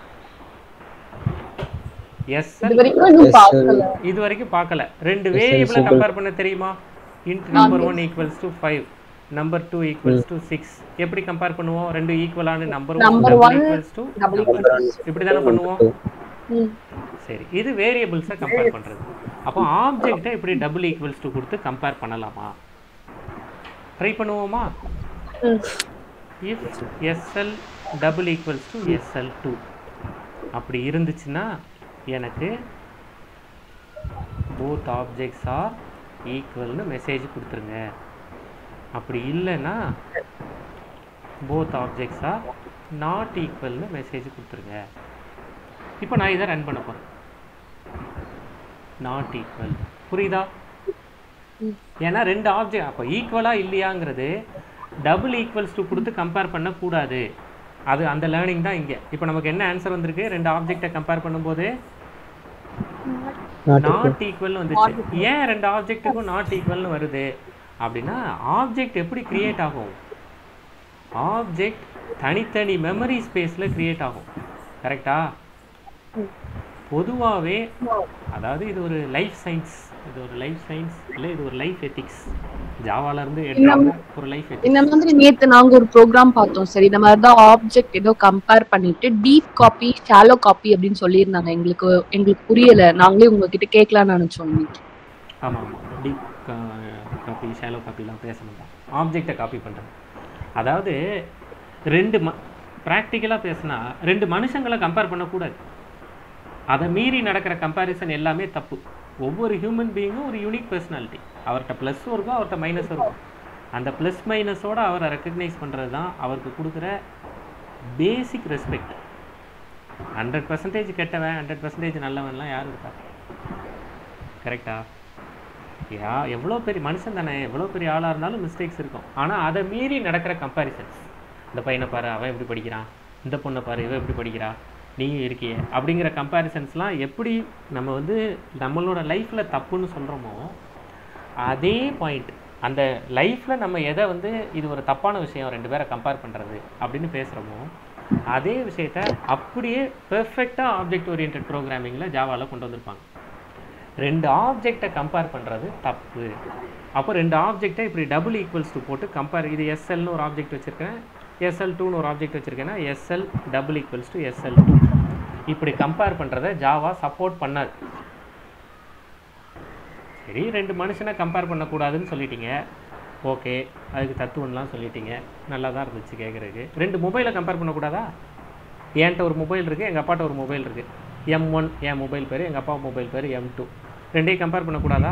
இது எஸ்எல் வரைக்கும் இன்னும் SL பார்க்கல இது வரைக்கும் பார்க்கல ரெண்டு SL வேரியபிளை simple. கம்பேர் பண்ண தெரியுமா int number one equals to five number two equals to six எப்படி கம்பேர் பண்ணுவோம் ரெண்டு ஈக்குவலான number one Number double one, equals to double இப்படி தானே பண்ணுவோம் ம். சரி இது வேரியபிள்ஸை கம்பேர் பண்ணுறது அப்போ ஆப்ஜெக்டை இப்படி டபுள் ஈக்குவல்ஸ் டு கொடுத்து கம்பேர் பண்ணலாமா ட்ரை பண்ணுவோமா ம். If SL double equals to SL two அப்படி இருந்துச்சுன்னா எனக்கு போத் ஆப்ஜெக்ட்ஸ் ஆர் ஈக்குவல்னு மெசேஜ் கொடுத்துருங்க அப்படி இல்லைன்னா போத் ஆப்ஜெக்ட்ஸ் ஆர் நாட் ஈக்குவல்னு மெசேஜ் கொடுத்துருங்க இப்போ நான் இதை ரன் பண்ண போகிறேன் நாட் ஈக்குவல் புரியுதா ஏன்னா ரெண்டு ஆப்ஜெக்ட் அப்போ ஈக்குவலாக இல்லையாங்கிறது டபுள் ஈக்குவல்ஸ் டு கொடுத்து கம்பேர் பண்ணக்கூடாது அது அந்த லேர்னிங் தான் இங்கே இப்போ நமக்கு என்ன ஆன்சர் வந்திருக்கு ரெண்டு ஆப்ஜெக்டை கம்பேர் பண்ணும்போது Not நாட் ஈக்குவல்னு வந்துச்சு ஏன் ரெண்டு ஆப்ஜெக்ட்டுக்கும் நாட் ஈக்குவல்னு வருது அப்படின்னா ஆப்ஜெக்ட் எப்படி கிரியேட் ஆகும் ஆப்ஜெக்ட் தனித்தனி மெமரி ஸ்பேஸில் கிரியேட் ஆகும் கரெக்டா பொதுவாகவே அதாவது இது ஒரு லைஃப் சயின்ஸ் இது ஒரு லைஃப் சயின்ஸ் இல்லை இது ஒரு லைஃப் எத்திக்ஸ் ஜாவாலேருந்து எடுத்தாங்க ஒரு லைஃப் எத்திக்ஸ் இந்த மாதிரி நேத்து நாங்க ஒரு ப்ரோக்ராம் பார்த்தோம் சரி இந்த மாதிரி தான் ஆப்ஜெக்ட் ஏதோ கம்பேர் பண்ணிட்டு டீப் காப்பி ஷாலோ காப்பி அப்படின்னு சொல்லியிருந்தாங்க எங்களுக்கு எங்களுக்கு புரியல நாங்களே உங்ககிட்ட கேட்கலாம்னு நினைச்சோம் இன்னைக்கு. ஆமாம் ஆமாம் டீப் காப்பி ஷாலோ காப்பிலாம் பேசணும் தான் ஆப்ஜெக்டை காப்பி பண்ணுறது அதாவது ரெண்டு ம ப்ராக்டிக்கலாக பேசினா ரெண்டு மனுஷங்களை கம்பேர் பண்ணக்கூடாது அதை மீறி நடக்கிற கம்பேரிசன் எல்லாமே தப்பு ஒவ்வொரு ஹியூமன் பீயிங்கும் ஒரு யூனிக் பர்சனாலிட்டி அவர்கிட்ட ப்ளஸ்ஸும் இருக்கும் அவர்கிட்ட மைனஸும் இருக்கும் அந்த ப்ளஸ் மைனஸோட அவரை ரெக்கக்னைஸ் பண்ணுறது தான் அவருக்கு கொடுக்குற பேசிக் ரெஸ்பெக்ட் ஹண்ட்ரட் பர்சன்டேஜ் கெட்டவன் ஹண்ட்ரட் பர்சன்டேஜ் நல்லவன்லாம் யாரும் இருக்கா கரெக்டா யா எவ்வளோ பெரிய மனுஷன் தானே எவ்வளோ பெரிய ஆளாக இருந்தாலும் மிஸ்டேக்ஸ் இருக்கும் ஆனால் அதை மீறி நடக்கிற கம்பேரிசன்ஸ் இந்த பையனை பாரு அவன் எப்படி படிக்கிறான் இந்த பொண்ணை பாரு இவன் எப்படி படிக்கிறா நீயும் இருக்கியே அப்படிங்கிற கம்பேரிசன்ஸ்லாம் எப்படி நம்ம வந்து நம்மளோட லைஃப்பில் தப்புன்னு சொல்கிறோமோ அதே பாயிண்ட் அந்த லைஃப்பில் நம்ம எதை வந்து இது ஒரு தப்பான விஷயம் ரெண்டு பேரை கம்பேர் பண்ணுறது அப்படின்னு பேசுகிறோமோ அதே விஷயத்த அப்படியே பெர்ஃபெக்டாக ஆப்ஜெக்ட் ஓரியன்ட் ப்ரோக்ராமிங்கில் ஜாவாவில் கொண்டு வந்திருப்பாங்க ரெண்டு ஆப்ஜெக்டை கம்பேர் பண்ணுறது தப்பு அப்போ ரெண்டு ஆப்ஜெக்டை இப்படி டபுள் ஈக்குவல்ஸ் டு போட்டு கம்பேர் இது எஸ்எல்னு ஒரு ஆப்ஜெக்ட் வச்சுருக்கேன் எஸ்எல் டூன்னு ஒரு ஆப்ஜெக்ட் வச்சுருக்கேன்னா SL double equals to SL two இப்படி கம்பேர் பண்ணுறத ஜாவா சப்போர்ட் பண்ணாது சரி ரெண்டு மனுஷனை கம்பேர் பண்ணக்கூடாதுன்னு சொல்லிட்டீங்க ஓகே அதுக்கு தத்துவம்லாம் சொல்லிட்டீங்க நல்லா தான் இருந்துச்சு கேட்குறதுக்கு ரெண்டு மொபைலை கம்பேர் பண்ணக்கூடாதா என்கிட்ட ஒரு மொபைல் இருக்குது எங்கள் அப்பாட்ட ஒரு மொபைல் இருக்குது எம் ஒன் என் மொபைல் பேர் எங்கள் அப்பா மொபைல் பேர் எம் டூ ரெண்டையும் கம்பேர் பண்ணக்கூடாதா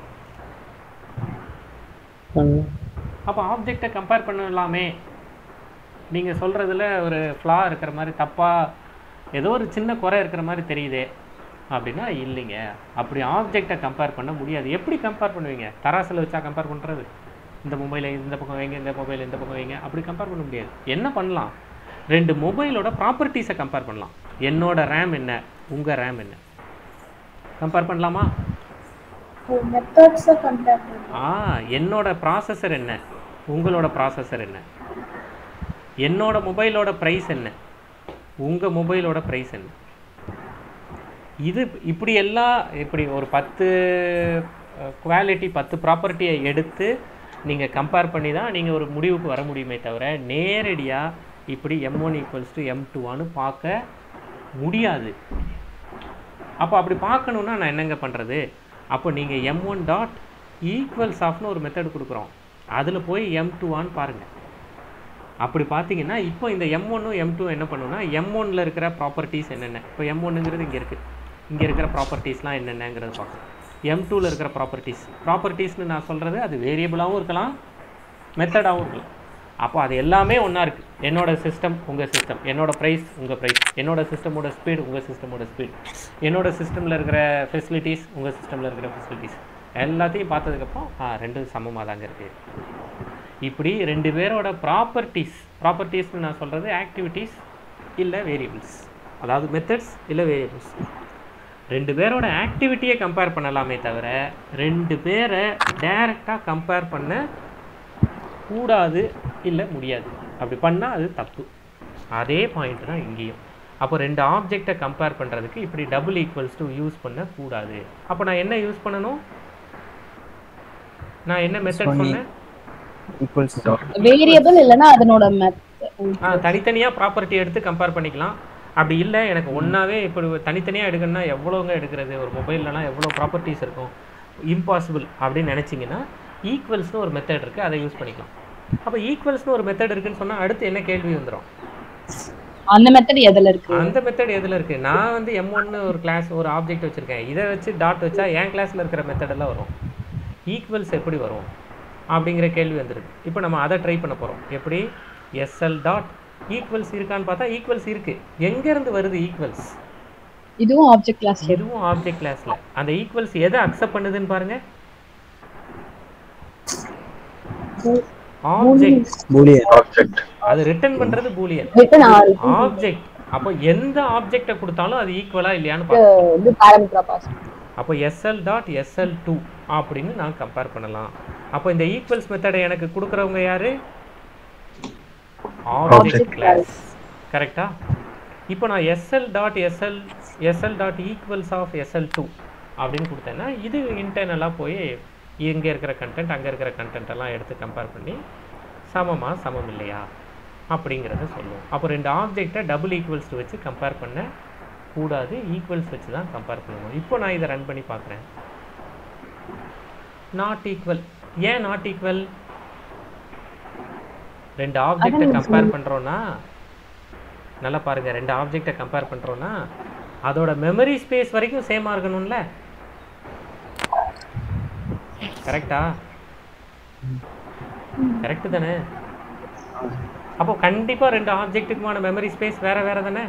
பண்ணலாம் அப்போ ஆப்ஜெக்டை கம்பேர் பண்ணலாமே நீங்கள் சொல்கிறதுல ஒரு ஃப்ளா இருக்கிற மாதிரி தப்பாக ஏதோ ஒரு சின்ன குறை இருக்கிற மாதிரி தெரியுதே அப்படின்னா இல்லைங்க அப்படி ஆப்ஜெக்டை கம்பேர் பண்ண முடியாது எப்படி கம்பேர் பண்ணுவீங்க தராசில் வச்சா கம்பேர் பண்ணுறது இந்த மொபைலை இந்த பக்கம் வைங்க இந்த மொபைல் இந்த பக்கம் வைங்க அப்படி கம்பேர் பண்ண முடியாது என்ன பண்ணலாம் ரெண்டு மொபைலோட ப்ராப்பர்ட்டிஸை கம்பேர் பண்ணலாம் என்னோட ரேம் என்ன உங்கள் ரேம் என்ன கம்பேர் பண்ணலாமா மெத்தட்ஸை கம்பேர் பண்ணுறோம் ஆ என்னோட ப்ராசஸர் என்ன உங்களோட ப்ராசஸர் என்ன என்னோட மொபைலோட ப்ரைஸ் என்ன உங்கள் மொபைலோட ப்ரைஸ் என்ன இது இப்படி எல்லாம் இப்படி ஒரு பத்து குவாலிட்டி பத்து ப்ராப்பர்ட்டியை எடுத்து நீங்கள் கம்பேர் பண்ணி தான் நீங்கள் ஒரு முடிவுக்கு வர முடியுமே தவிர நேரடியாக இப்படி M one equals to M டூவான்னு பார்க்க முடியாது அப்போ அப்படி பார்க்கணுன்னா நான் என்னங்க பண்ணுறது அப்போ நீங்கள் எம் ஒன் டாட் ஈக்குவல்ஸ் ஆஃப்னு ஒரு மெத்தட் கொடுக்குறோம் அதில் போய் எம் டூவான்னு பாருங்கள் அப்படி பார்த்தீங்கன்னா இப்போ இந்த எம் ஒன்னும் எம் டூ என்ன பண்ணுன்னா எம் ஒன்ல இருக்கிற ப்ராப்பர்ட்டிஸ் என்னென்ன இப்போ எம் ஒன்னுங்கிறது இங்கே இருக்குது இங்கே இருக்கிற ப்ராப்பர்ட்டிஸ்லாம் என்னென்னங்கிறது பார்க்கணும் எம் டூவில் இருக்கிற ப்ராப்பர்ட்டிஸ் ப்ராப்பர்ட்டிஸ்னு நான் சொல்கிறது அது வேரியபிளாகவும் இருக்கலாம் மெத்தடாகவும் இருக்கலாம் அப்போ அது எல்லாமே ஒன்றா இருக்குது என்னோட சிஸ்டம் உங்கள் சிஸ்டம் என்னோட ப்ரைஸ் உங்கள் ப்ரைஸ் என்னோட சிஸ்டமோட ஸ்பீடு உங்கள் சிஸ்டமோட ஸ்பீட் என்னோட சிஸ்டமில் இருக்கிற ஃபெசிலிட்டிஸ் உங்கள் சிஸ்டமில் இருக்கிற ஃபெசிலிட்டிஸ் எல்லாத்தையும் பார்த்ததுக்கப்புறம் ஆ ரெண்டும் சமமாக தாங்க இருக்குது இப்படி ரெண்டு பேரோட ப்ராப்பர்ட்டிஸ் ப்ராப்பர்ட்டிஸ்னு நான் சொல்கிறது ஆக்டிவிட்டீஸ் இல்லை வேரியபிள்ஸ் அதாவது மெத்தட்ஸ் இல்லை வேரியபிள்ஸ் ரெண்டு பேரோட ஆக்டிவிட்டியை கம்பேர் பண்ணலாமே தவிர ரெண்டு பேரை டைரெக்டாக கம்பேர் பண்ண கூடாது இல்லை முடியாது அப்படி பண்ணால் அது தப்பு அதே பாயிண்ட் தான் இங்கேயும் அப்போ ரெண்டு ஆப்ஜெக்டை கம்பேர் பண்ணுறதுக்கு இப்படி டபுள் ஈக்குவல்ஸ் டு யூஸ் பண்ணக்கூடாது அப்போ நான் என்ன யூஸ் பண்ணணும் நான் என்ன மெத்தட் சொன்னி- சொன்னேன் ஈக்குவல்ஸ் வேரியபிள் இல்லைன்னா அதனோட மெத் ஆ தனித்தனியாக ப்ராப்பர்ட்டி எடுத்து கம்பேர் பண்ணிக்கலாம் அப்படி இல்லை எனக்கு ஒன்றாவே இப்படி தனித்தனியாக எடுக்கணும்னா எவ்வளோங்க எடுக்கிறது ஒரு மொபைல்லலாம் எவ்வளோ ப்ராப்பர்ட்டிஸ் இருக்கும் இம்பாசிபிள் அப்படின்னு நினச்சிங்கன்னா ஈக்குவல்ஸ்னு ஒரு மெத்தட் இருக்குது அதை யூஸ் பண்ணிக்கலாம் அப்போ ஈக்குவல்ஸ்னு ஒரு மெத்தட் இருக்குன்னு சொன்னால் அடுத்து என்ன கேள்வி வந்துடும் அந்த மெத்தட் எதுல இருக்கு அந்த மெத்தட் எதில் இருக்குது நான் வந்து எம் ஒன்னு ஒரு கிளாஸ் ஒரு ஆப்ஜெக்ட் வச்சுருக்கேன் இதை வச்சு டாட் வச்சா என் கிளாஸில் இருக்கிற மெத்தட் எல்லாம் வரும் ஈக்குவல்ஸ் எப்படி வரும் அப்படிங்கிற கேள்வி வந்துருக்கு இப்போ நம்ம அதை ட்ரை பண்ண போகிறோம் எப்படி எஸ்எல் டாட் ஈக்குவல்ஸ் இருக்கான்னு பார்த்தா ஈக்குவல்ஸ் இருக்குது எங்கேருந்து வருது ஈக்குவல்ஸ் இதுவும் ஆப்ஜெக்ட் கிளாஸ் இதுவும் ஆப்ஜெக்ட் கிளாஸில் அந்த ஈக்குவல்ஸ் எதை அக்செப்ட் பண்ணுதுன்னு பாருங்க ஆப்ஜெக்ட் பூலியன் ஆப்ஜெக்ட் அது ரிட்டர்ன் பண்ணுறது பூலியன் ரிட்டன் ஆறு ஆப்ஜெக்ட் அப்போ எந்த ஆப்ஜெக்டை கொடுத்தாலும் அது ஈக்குவலா இல்லையான்னு பார்க்கணும் இது பாராமீட்டரா பாஸ் அப்போ எஸ்எல் டாட் எஸ்எல் டூ அப்படின்னு நான் கம்பேர் பண்ணலாம் அப்போ இந்த ஈக்குவல்ஸ் மெத்தடை எனக்கு கொடுக்குறவங்க யாரு ஆப்ஜெக்ட் Object கிளாஸ் கரெக்டா இப்போ நான் SL dot SL SL dot equals of SL two அப்படின்னு கொடுத்தேன்னா இது இன்டர்னலாக போய் இங்கே இருக்கிற கண்டென்ட் அங்கே இருக்கிற கண்டென்ட் எல்லாம் எடுத்து கம்பேர் பண்ணி சமமா சமம் இல்லையா அப்படிங்கிறத சொல்லுவோம் அப்போ ரெண்டு ஆப்ஜெக்டை டபுள் ஈக்குவல்ஸ் வச்சு கம்பேர் பண்ண கூடாது ஈக்குவல்ஸ் வச்சு தான் கம்பேர் பண்ணணும் இப்போ நான் இதை ரன் பண்ணி பார்க்குறேன் நாட் ஈக்குவல் ஏன் நாட் ஈக்குவல் ரெண்டு ஆப்ஜெக்டை கம்பேர் பண்ணுறோன்னா நல்லா பாருங்க ரெண்டு ஆப்ஜெக்டை கம்பேர் பண்ணுறோன்னா அதோட மெமரி ஸ்பேஸ் வரைக்கும் சேமாக இருக்கணும்ல கரெக்டா கரெக்டு தானே அப்போ கண்டிப்பாக ரெண்டு ஆப்ஜெக்ட்டுக்குமான மெமரி ஸ்பேஸ் வேற வேற தானே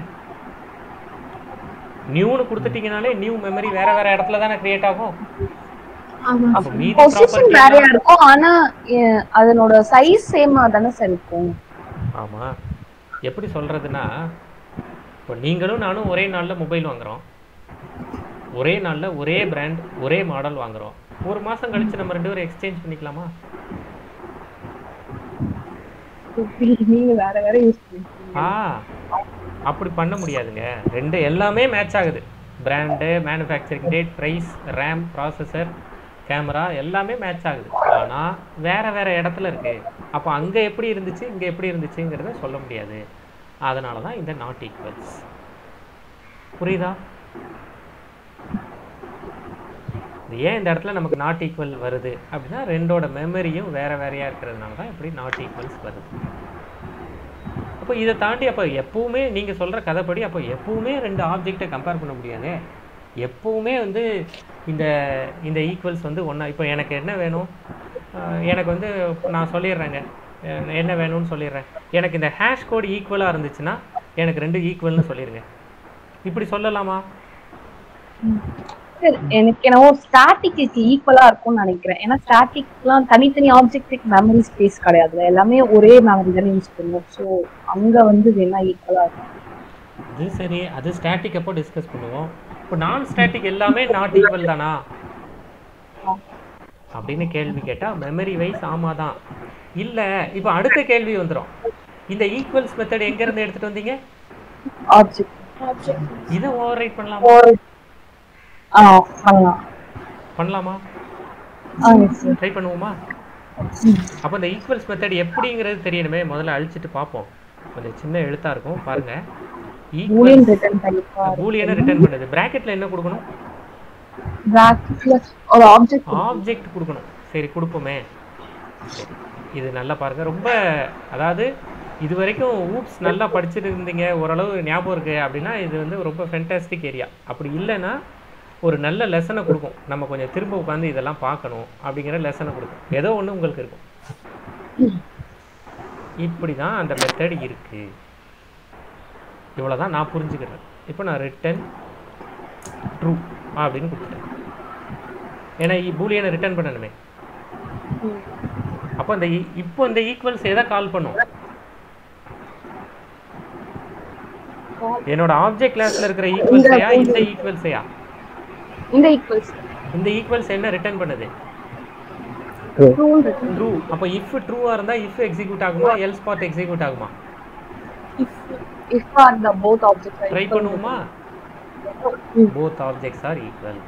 நியூன்னு கொடுத்துட்டீங்கனாலே நியூ மெமரி வேற வேற இடத்துல தானே கிரியேட் ஆகும் அப்போ மீதி பொசிஷன் ப்ராப்பர்ட்டி வேறையா இருக்கும் ஆனா எ- அதனோட சைஸ் சேமா தானே சார் இருக்கும் ஆமா எப்படி சொல்றதுன்னா இப்போ நீங்களும் நானும் ஒரே நாள்ல மொபைல் வாங்குறோம் ஒரே நாள்ல ஒரே பிராண்ட் ஒரே மாடல் வாங்குறோம் ஒரு மாசம் கழிச்சு நம்ம ரெண்டு பேரும் எக்ஸ்சேஞ்ச் பண்ணிக்கலாமா நீங்க வேற வேற யூஸ் பண்ணுவீங்க ஆ அப்படி பண்ண முடியாதுங்க ரெண்டு எல்லாமே மேட்ச் ஆகுது brand manufacturing date price RAM processor camera எல்லாமே மேட்ச் ஆகுது ஆனால் வேற வேற இடத்துல இருக்கு அப்போ அங்கே எப்படி இருந்துச்சு இங்கே எப்படி இருந்துச்சுங்கிறத சொல்ல முடியாது அதனால தான் இந்த நாட் ஈக்குவல்ஸ் புரியுதா இது ஏன் இந்த இடத்துல நமக்கு நாட் ஈக்குவல் வருது அப்படின்னா ரெண்டோட மெமரியும் வேற வேறையா இருக்கிறதுனால தான் இப்படி நாட் ஈக்குவல்ஸ் வருது அப்போ இதை தாண்டி அப்போ எப்பவுமே நீங்கள் சொல்கிற கதைப்படி அப்போ எப்பவுமே ரெண்டு ஆப்ஜெக்டை கம்பேர் பண்ண முடியாது எப்பவுமே வந்து இந்த இந்த ஈக்குவல்ஸ் வந்து ஒன்றா இப்போ எனக்கு என்ன வேணும் அஹ் எனக்கு வந்து நான் சொல்லிடுறேங்க அஹ் என்ன வேணும்னு சொல்லிடுறேன் எனக்கு இந்த ஹேஷ் கோடு ஈக்குவலாக இருந்துச்சுன்னா எனக்கு ரெண்டு ஈக்குவல்னு சொல்லிடுங்க இப்படி சொல்லலாமா சார் எனக்கு என்னவோ ஸ்டாட்டிக்கு ஈக்குவலா இருக்கும்னு நினைக்கிறேன் ஏன்னா ஸ்டாட்டிக்லாம் தனித்தனி ஆப்ஜெக்ட்டுக்கு மெமரி ஸ்பேஸ் கிடையாது எல்லாமே ஒரே மெமரி தானே யூஸ் பண்ணுவோம் ஸோ அங்க வந்து வேணா ஈக்குவலா இருக்கும் அது சரி அது ஸ்டாட்டிக் அப்போ டிஸ்கஸ் பண்ணுவோம் இப்போ நான் ஸ்டாட்டிக் எல்லாமே நாட் ஈக்குவல் தானா அப்படின்னு கேள்வி கேட்டால் மெமரி வைஸ் ஆமாம் தான் இல்லை இப்போ அடுத்த கேள்வி வந்துடும் இந்த ஈக்குவல்ஸ் மெத்தட் எங்கேருந்து எடுத்துகிட்டு வந்தீங்க ஆப்ஜெக்ட் இதை ஓவர் ரைட் பண்ணலாமா ஒரு ஆ பண்ணலாம் பண்ணலாமா ஆ எஸ் சார் ட்ரை பண்ணுவோமா அப்போ இந்த ஈக்குவல்ஸ் மெத்தட் எப்படிங்கிறது தெரியணுமே முதல்ல அழிச்சிட்டு பார்ப்போம் கொஞ்சம் சின்ன எழுத்தாக இருக்கும் பாருங்க பூலியன் ஈக்குவல் ரிட்டர்ன் டைப்பா பூலியனை ரிட்டர்ன் பண்ணுது பிராக்கெட்டில் என்ன கொடுக்கணும் பிராக்கெட்ல ஒரு ஆப்ஜெக்ட் ஆப்ஜெக்ட் கொடுக்கணும் சரி கொடுப்போமே சரி இது நல்லா பாருங்க ரொம்ப அதாவது இது வரைக்கும் ஊப்ஸ் நல்லா படிச்சுட்டு இருந்தீங்க ஓரளவு ஞாபகம் இருக்கு அப்படின்னா இது வந்து ரொம்ப ஃபென்டாஸ்டிக் ஏரியா அப்படி இல்லைன்னா ஒரு நல்ல லெசனை கொடுக்கும் நம்ம கொஞ்சம் திரும்ப உட்காந்து இதெல்லாம் பார்க்கணும் அப்படிங்கிற லெசனை கொடுக்கும் ஏதோ ஒன்று உங்களுக்கு இருக்கும் இப்படி தான் அந்த மெத்தட் இருக்கு இவ்வளோ தான் நான் புரிஞ்சுக்கிறேன் இப்போ நான் ரிட்டன் ட்ரூ அப்படின்னு கொடுத்துட்டேன் ஏன்னா பூலியனை ரிட்டர்ன் பண்ணணுமே அப்போ இந்த e- இப்போ இந்த ஈக்குவல்ஸ் எதை கால் பண்ணும் என்னோட ஆப்ஜெக்ட் கிளாஸ்ல இருக்கிற ஈக்குவல்ஸையா இந்த ஈக்குவல்ஸையா இந்த ஈக்குவல்ஸ் இந்த ஈக்குவல்ஸ் என்ன ரிட்டர்ன் பண்ணுது ரூல் இருக்கு ட்ரூ அப்போ இஃப் ட்ரூவா இருந்தா இஃப் எக்ஸிக்யூட் ஆகுமா எல்ஸ் பார்ட் எக்ஸிக்யூட் ஆகுமா if are the both objects try பண்ணுவோமா போத் ஆப்ஜெக்ட்ஸ் ஆர் ஈக்குவல்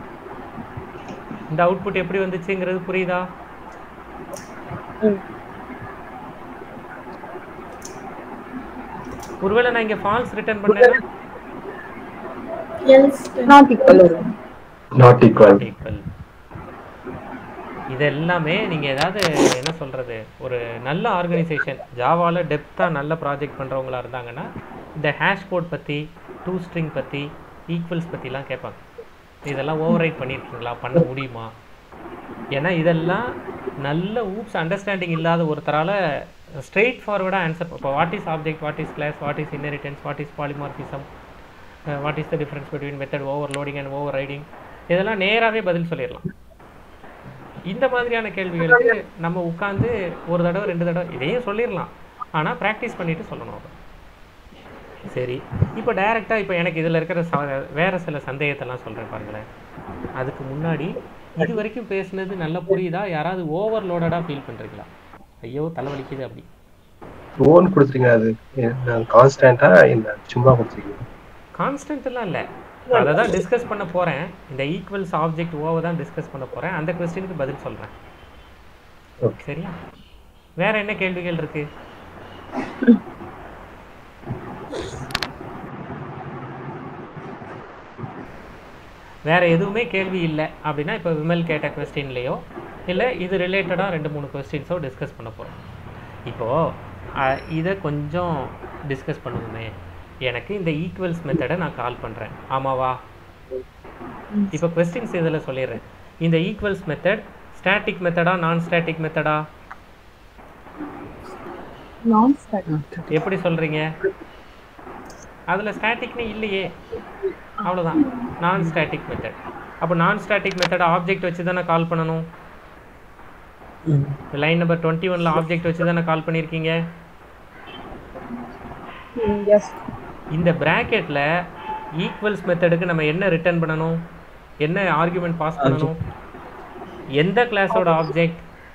இந்த அவுட்புட் எப்படி வந்துச்சுங்கிறது புரியுதா ஒருவேளை நான் இங்க ஃபால்ஸ் ரிட்டர்ன் பண்ணேன்னா எல்ஸ் நாட் ஈக்குவல் வரும் நாட் ஈக்குவல் ஈக்குவல் இது எல்லாமே நீங்க ஏதாவது என்ன சொல்றது ஒரு நல்ல ஆர்கனைசேஷன் ஜாவால டெப்தா நல்ல ப்ராஜெக்ட் பண்றவங்களா இருந்தாங்கன்னா இந்த ஹேஷ் கோட் பத்தி டூ ஸ்ட்ரிங் பத்தி ஈக்குவல்ஸ் பத்திலாம் கேட்பாங்க இதெல்லாம் ஓவர் ரைட் பண்ணியிருக்கீங்களா பண்ண முடியுமா ஏன்னா இதெல்லாம் நல்ல ஊப்ஸ் அண்டர்ஸ்டாண்டிங் இல்லாத ஒருத்தரால ஸ்ட்ரெயிட் ஃபார்வர்டாக ஆன்சர் இப்போ what is object what is class what is inheritance what is polymorphism what is the difference between method overloading and overriding இதெல்லாம் நேராகவே பதில் சொல்லிடலாம் இந்த மாதிரியான கேள்விகளுக்கு நம்ம உட்காந்து ஒரு தடவை ரெண்டு தடவை இதையும் சொல்லிடலாம் ஆனால் ப்ராக்டிஸ் பண்ணிட்டு சொல்லணும் அதை சரி இப்போ டைரெக்டாக இப்போ எனக்கு இதில் இருக்கிற ச வேற சில சந்தேகத்தெல்லாம் சொல்கிறேன் பாருங்களேன் அதுக்கு முன்னாடி இது வரைக்கும் பேசுனது நல்லா புரியுதா யாராவது ஓவர்லோடடாக ஃபீல் பண்ணுறீங்களா ஐயோ தலைவலிக்குது அப்படி ஓன் கொடுத்துருங்க அது கான்ஸ்டன்டா இந்த சும்மா கொடுத்துருக்கீங்க கான்ஸ்டன்ட் எல்லாம் இல்லை அதை தான் டிஸ்கஸ் பண்ண போகிறேன் இந்த ஈக்குவல்ஸ் ஆப்ஜெக்ட் ஓவை தான் டிஸ்கஸ் பண்ண போகிறேன் அந்த கொஸ்டினுக்கு பதில் சொல்கிறேன் ஓகே சரியா வேற என்ன கேள்விகள் இருக்கு வேற எதுவுமே கேள்வி இல்லை அப்படின்னா இப்போ விமல் கேட்ட கொஸ்டின்லேயோ இல்லை இது ரிலேட்டடாக ரெண்டு மூணு கொஸ்டின்ஸோ டிஸ்கஸ் பண்ண போகிறோம் இப்போது இதை கொஞ்சம் டிஸ்கஸ் பண்ணுவோமே எனக்கு இந்த ஈக்குவல்ஸ் மெத்தடை நான் கால் பண்ணுறேன் ஆமாவா இப்போ கொஸ்டின்ஸ் இதில் சொல்லிடுறேன் இந்த ஈக்குவல்ஸ் மெத்தட் ஸ்டாட்டிக் மெத்தடா நான் ஸ்டாட்டிக் மெத்தடா நான் ஸ்டாட்டிக் எப்படி சொல்றீங்க அதுல ஸ்டாட்டிக்னு இல்லையே அவ்வளவுதான் நான் ஸ்டாட்டிக் மெத்தட் அப்போ நான் ஸ்டாட்டிக் மெத்தட் ஆப்ஜெக்ட் வச்சு தானே கால் பண்ணணும் ம் லைன் நம்பர் டுவெண்ட்டி ஒன்ல ஆப்ஜெக்ட் வச்சு தானே கால் பண்ணியிருக்கீங்க எஸ் இந்த பிராக்கெட்ல ஈக்குவல்ஸ் மெத்தடுக்கு நம்ம என்ன ரிட்டர்ன் பண்ணணும் என்ன ஆர்குமெண்ட் பாஸ் பண்ணணும் எந்த கிளாஸோட ஆப்ஜெக்ட்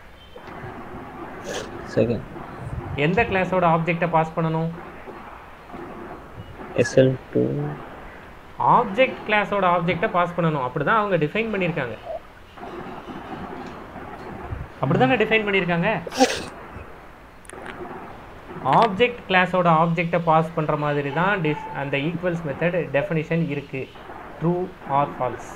செகண்ட் எந்த கிளாஸோட ஆப்ஜெக்டை பாஸ் பண்ணணும் எஸ்எல் டூ ஆப்ஜெக்ட் கிளாஸோட ஆப்ஜெக்டை பாஸ் பண்ணணும் அப்படிதான் அவங்க டிஃபைன் பண்ணியிருக்காங்க அப்படிதானே டிஃபைன் பண்ணியிருக்காங்க ஆப்ஜெக்ட் கிளாஸோட ஆப்ஜெக்டை பாஸ் பண்ற மாதிரி தான் டிஸ் அந்த ஈக்குவல்ஸ் மெத்தட் டெஃபினிஷன் இருக்கு ட்ரூ ஆர் ஃபால்ஸ்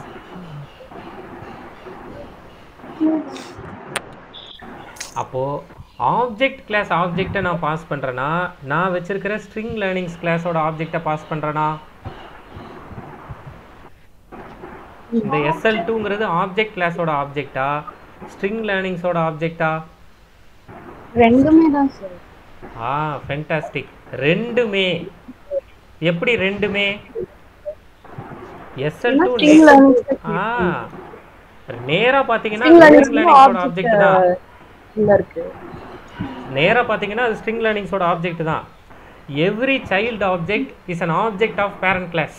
அப்போ ஆப்ஜெக்ட் கிளாஸ் ஆப்ஜெக்டை நான் பாஸ் பண்றேனா நான் வச்சிருக்கிற ஸ்ட்ரிங் லேர்னிங்ஸ் கிளாஸோட ஆப்ஜெக்டை பாஸ் பண்றேனா இந்த எஸ்எல் டூங்கிறது ஆப்ஜெக்ட் கிளாஸோட ஆப்ஜெக்டா ஸ்ட்ரிங் லேர்னிங்ஸோட ஆப்ஜெக்டா ரெண்டுமே தான் சார் ஆ ஃபென்டாஸ்டிக் ரெண்டுமே எப்படி ரெண்டுமே எஸ்எல் டூ string learning ஆ நேரா பாத்தீங்கன்னா String learning ஸ்ட்ரிங் லேர்னிங்ஸோட ஆப்ஜெக்ட் தான் உள்ள இருக்கு நேரா பாத்தீங்கன்னா அது ஸ்ட்ரிங் லேர்னிங்ஸோட ஆப்ஜெக்ட் தான் every child object is an object of parent class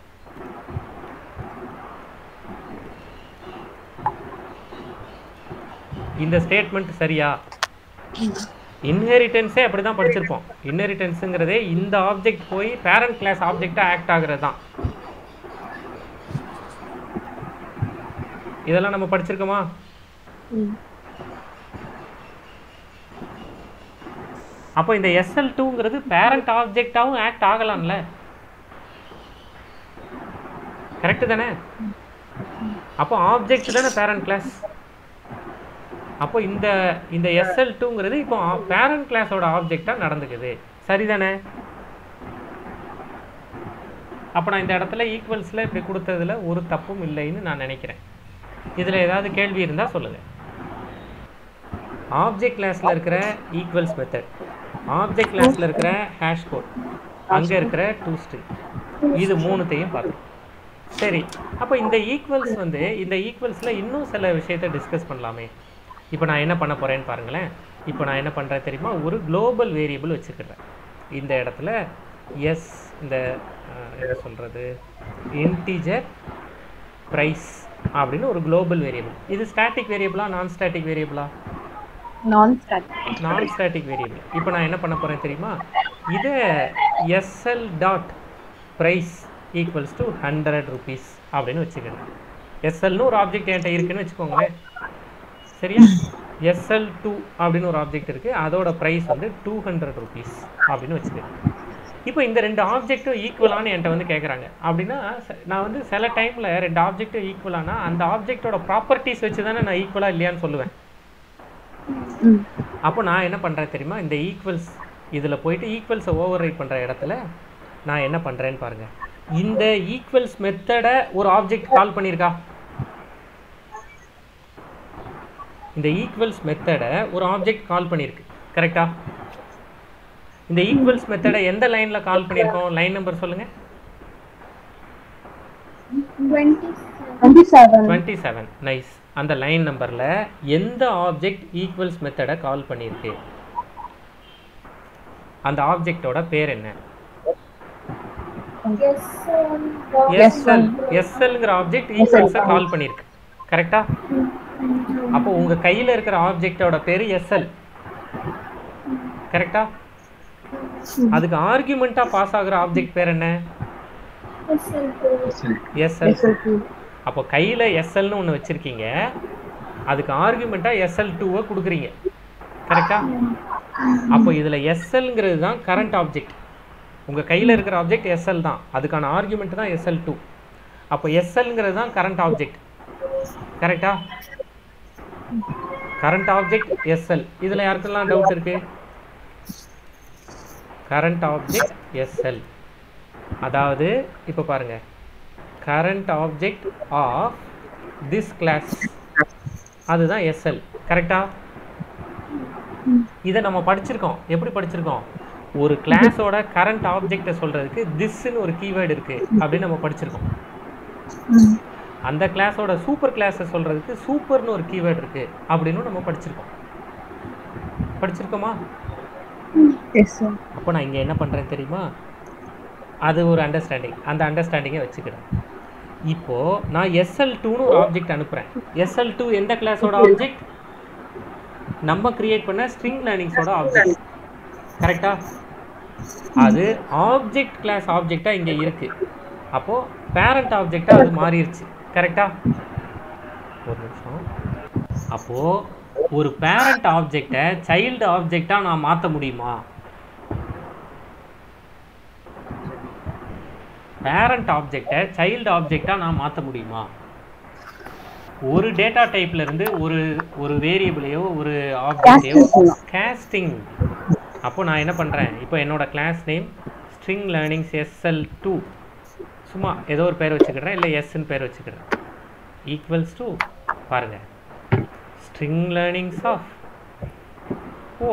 இந்த ஸ்டேட்மெண்ட் சரியா இன்ஹெரிட்டன்ஸே அப்படிதான் படிச்சிருப்போம் இன்ஹெரிட்டன்ஸுங்கிறதே இந்த ஆப்ஜெக்ட் போய் பேரண்ட் கிளாஸ் ஆப்ஜெக்டா ஆக்ட் ஆகுறது தான் இதெல்லாம் நம்ம படிச்சிருக்கோமா ம். அப்போ இந்த எஸ்எல் டூங்கிறது பேரண்ட் ஆப்ஜெக்டாவும் ஆக்ட் ஆகலாம்ல கரெக்ட் தானே அப்போ ஆப்ஜெக்ட் தானே பேரண்ட் கிளாஸ் அப்போ இந்த இந்த எஸ்எல் டூங்கிறது இப்போ பேரண்ட் கிளாஸோட ஆப்ஜெக்டாக நடந்துக்குது சரிதானே அப்போ நான் இந்த இடத்துல ஈக்குவல்ஸில் இப்படி கொடுத்ததுல ஒரு தப்பும் இல்லைன்னு நான் நினைக்கிறேன் இதில் ஏதாவது கேள்வி இருந்தால் சொல்லுங்கள் ஆப்ஜெக்ட் கிளாஸில் இருக்கிற ஈக்குவல்ஸ் மெத்தட் ஆப்ஜெக்ட் கிளாஸில் இருக்கிற ஹேஷ் கோட் அங்கே இருக்கிற டூ ஸ்ட்ரிங் இது மூணுத்தையும் பார்த்தோம் சரி அப்போ இந்த ஈக்குவல்ஸ் வந்து இந்த ஈக்குவல்ஸில் இன்னும் சில விஷயத்தை டிஸ்கஸ் பண்ணலாமே இப்போ நான் என்ன பண்ண போகிறேன்னு பாருங்களேன் இப்போ நான் என்ன பண்ணுறேன் தெரியுமா ஒரு குளோபல் வேரியபிள் வச்சுக்கிறேன் இந்த இடத்துல எஸ் இந்த அஹ், என்ன சொல்கிறது இன்டிஜர் ப்ரைஸ் அப்படின்னு ஒரு குளோபல் வேரியபிள் இது ஸ்டாட்டிக் வேரியபிளா நான் ஸ்டாட்டிக் வேரியபிளா நான் ஸ்டாட்டிக் நான் ஸ்டாட்டிக் வேரியபிள் இப்போ நான் என்ன பண்ண போகிறேன் தெரியுமா இதை SL dot price equals to hundred rupees அப்படின்னு வச்சுக்கிறேன் எஸ்எல்னு ஒரு ஆப்ஜெக்ட் என்கிட்ட இருக்குன்னு வச்சுக்கோங்களேன் சரியா எஸ்எல் டூ அப்படின்னு ஒரு ஆப்ஜெக்ட் இருக்குது அதோட ப்ரைஸ் வந்து டூ ஹண்ட்ரட் ருபீஸ் அப்படின்னு வச்சுக்கிறேன் இப்போ இந்த ரெண்டு ஆப்ஜெக்ட்டும் ஈக்குவலானு என்கிட்ட வந்து கேட்குறாங்க அப்படின்னா ச- நான் வந்து சில டைமில் ரெண்டு ஆப்ஜெக்ட்டும் ஈக்குவலானா அந்த ஆப்ஜெக்ட்டோட ப்ராப்பர்ட்டிஸ் வச்சு தானே நான் ஈக்குவலாக இல்லையான்னு சொல்லுவேன் ம் அப்போ நான் என்ன பண்ணுறேன் தெரியுமா இந்த ஈக்குவல்ஸ் இதில் போயிட்டு ஈக்குவல்ஸை ஓவர் ரைட் பண்ணுற இடத்துல நான் என்ன பண்ணுறேன்னு பாருங்கள் இந்த ஈக்குவல்ஸ் மெத்தடை ஒரு ஆப்ஜெக்ட் கால் பண்ணியிருக்கா இந்த ஈக்குவல்ஸ் மெத்தடை ஒரு ஆப்ஜெக்ட் கால் பண்ணியிருக்கு கரெக்டா இந்த ஈக்குவல்ஸ் மெத்தடை எந்த லைனில் கால் பண்ணியிருக்கோம் லைன் நம்பர் சொல்லுங்கள் twenty twenty seven twenty seven nice அந்த லைன் நம்பரில் எந்த ஆப்ஜெக்ட் ஈக்குவல்ஸ் மெத்தடை கால் பண்ணியிருக்கு அந்த ஆப்ஜெக்டோட பேர் என்ன எஸ்எல் எஸ்எல்ங்கிற ஆப்ஜெக்ட் ஈக்குவல்ஸை கால் பண்ணியிருக்கு கரெக்டா அப்போ உங்கள் கையில் இருக்கிற ஆப்ஜெக்டோட பேர் எஸ்எல் கரெக்டா அதுக்கு ஆர்கியூமெண்ட்டாக பாஸ் ஆகுற ஆப்ஜெக்ட் பேர் என்ன எஸ்எல் அப்போ கையில் எஸ்எல்னு ஒன்று வச்சுருக்கீங்க அதுக்கு ஆர்குமெண்ட்டாக எஸ்எல் டூவை கொடுக்குறீங்க கரெக்டா அப்போ இதில் எஸ்எல்ங்கிறது தான் கரண்ட் ஆப்ஜெக்ட் உங்கள் கையில் இருக்கிற ஆப்ஜெக்ட் எஸ்எல் தான் அதுக்கான ஆர்குமெண்ட் தான் எஸ்எல் டூ அப்போ எஸ்எல்ங்கிறது தான் கரண்ட் ஆப்ஜெக்ட் கரெக்டா கரண்ட் ஆப்ஜெக்ட் எஸ்எல் இதில் யாருக்கெல்லாம் டவுட் இருக்கு கரண்ட் ஆப்ஜெக்ட் எஸ்எல் அதாவது இப்போ பாருங்க current object of this class அதுதான் எஸ்எல் கரெக்டா இதை நம்ம படிச்சிருக்கோம் எப்படி படிச்சிருக்கோம் ஒரு கிளாஸோட கரண்ட் ஆப்ஜெக்டை சொல்றதுக்கு திஸ்ன்னு ஒரு கீவேர்டு இருக்கு அப்படின்னு நம்ம படிச்சிருக்கோம் அந்த கிளாஸோட சூப்பர் கிளாஸை சொல்றதுக்கு சூப்பர்னு ஒரு கீவேர்டு இருக்கு அப்படின்னு நம்ம படிச்சிருக்கோம் படிச்சிருக்கோமா எஸ் சார் அப்போ நான் இங்கே என்ன பண்ணுறேன் தெரியுமா அது ஒரு அண்டர்ஸ்டாண்டிங் அந்த அண்டர்ஸ்டாண்டிங்கை வச்சுக்கிறேன் இப்போது நான் எஸ்எல் டூன்னு ஒரு ஆப்ஜெக்ட் அனுப்புகிறேன் எஸ்எல் டூ எந்த கிளாஸோட ஆப்ஜெக்ட் நம்ம கிரியேட் பண்ண ஸ்ட்ரிங் லேர்னிங்ஸோட ஆப்ஜெக்ட் கரெக்டா அது ஆப்ஜெக்ட் கிளாஸ் ஆப்ஜெக்டாக இங்கே இருக்குது அப்போது பேரண்ட் ஆப்ஜெக்டாக அது மாறிடுச்சு கரெக்டா ஒரு நிமிஷம் அப்போது ஒரு பேரண்ட் ஆப்ஜெக்டை சைல்டு ஆப்ஜெக்டாக நான் மாற்ற முடியுமா பேரண்ட் ஆப்ஜெக்டை சைல்டு ஆப்ஜெக்டாக நான் மாற்ற முடியுமா ஒரு டேட்டா டைப்ல இருந்து ஒரு ஒரு வேரியபிளையோ ஒரு ஆப்ஜெக்டையோ கேஸ்டிங் அப்போ நான் என்ன பண்ணுறேன் இப்போ என்னோட class name string learnings SL two சும்மா ஏதோ ஒரு பேர் வச்சுக்கிறேன் இல்லை எஸ்ன்னு பேர் வச்சுக்கிறேன் ஈக்குவல்ஸ் டு பாருங்க ஸ்ட்ரிங் லேர்னிங்ஸ் ஆஃப் ஓ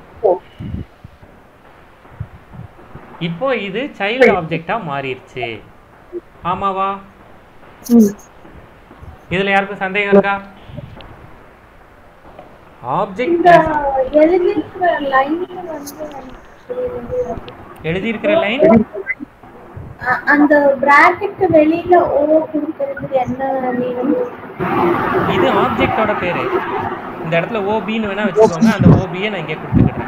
இப்போ இது சைல்டு ஆப்ஜெக்டா மாறிடுச்சு ஆமாவா இதுல யாருக்கும் சந்தேகம் இருக்கா ஆப்ஜெக்ட் எழுதிருக்கிற லைன்ல வந்து எழுதியிருக்கிற லைன் அ- அந்த பிராக்கெட் வெளியில ஓ கொடுக்கறது என்ன மீனிங் இது ஆப்ஜெக்டோட பேரு இந்த இடத்துல ஓபின்னு வேணா வச்சுக்கோங்க அந்த ஓபியை நான் இங்கே கொடுத்துக்கிட்டேன்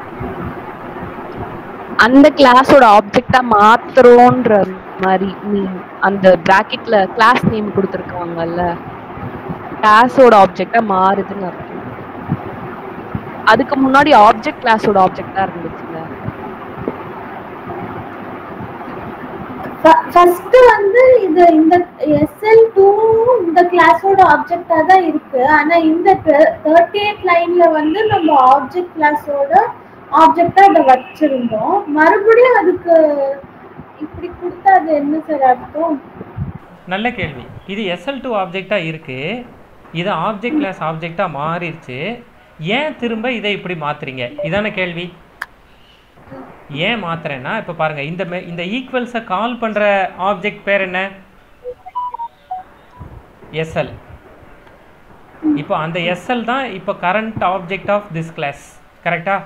அந்த கிளாஸோட ஆப்ஜெக்டா மாத்துறோன்ற மாதிரி நீ அந்த பிராக்கெட்ல கிளாஸ் நேம் கொடுத்துருக்காங்கல்ல கிளாஸோட ஆப்ஜெக்டா மாறுதுன்னு அர்த்தம் அதுக்கு முன்னாடி ஆப்ஜெக்ட் கிளாஸோட ஆப்ஜெக்டா இருந்துச்சுல ஃபர்ஸ்ட் வந்து இது இந்த எஸ்எல் டூ இந்த கிளாஸோட ஆப்ஜெக்டா தான் இருக்கு ஆனா இந்த தேர்ட்டி எயிட் லைன்ல வந்து நம்ம ஆப்ஜெக்ட் கிளாஸோட ஆப்ஜெக்டா அதை வச்சிருந்தோம் மறுபடியும் அதுக்கு இப்படி கொடுத்தா அது என்ன சார் அர்த்தம் நல்ல கேள்வி இது எஸ்எல் டூ ஆப்ஜெக்டாக இருக்குது இது ஆப்ஜெக்ட் கிளாஸ் ஆப்ஜெக்டாக மாறிடுச்சு ஏன் திரும்ப இதை இப்படி மாத்துறீங்க இதான கேள்வி ஏன் மாத்துறேன்னா இப்போ பாருங்க இந்த மெ- இந்த ஈக்குவல்ஸை கால் பண்ற ஆப்ஜெக்ட் பேர் என்ன எஸ்எல் இப்போ அந்த எஸ்எல் தான் இப்போ current object of this class கரெக்டா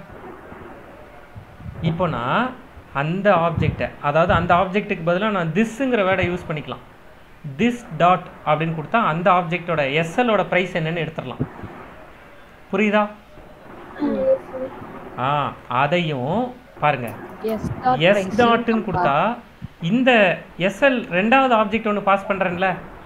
இப்போ நான் அந்த ஆப்ஜெக்டை அதாவது அந்த ஆப்ஜெக்ட்டுக்கு பதிலாக நான் திஸ்ஸுங்கிற வேர்டை யூஸ் பண்ணிக்கலாம் திஸ் டாட் அப்படின்னு கொடுத்தா அந்த ஆப்ஜெக்டோட எஸ்எல்லோட ப்ரைஸ் என்னன்னு எடுத்துடலாம் புரியுதா ஆ அதையும் பாருங்க எஸ் எஸ் டாட்னு கொடுத்தா இந்த எஸ்எல் ரெண்டாவது ஆப்ஜெக்ட் ஒன்று பாஸ் பண்ணுறேன்ல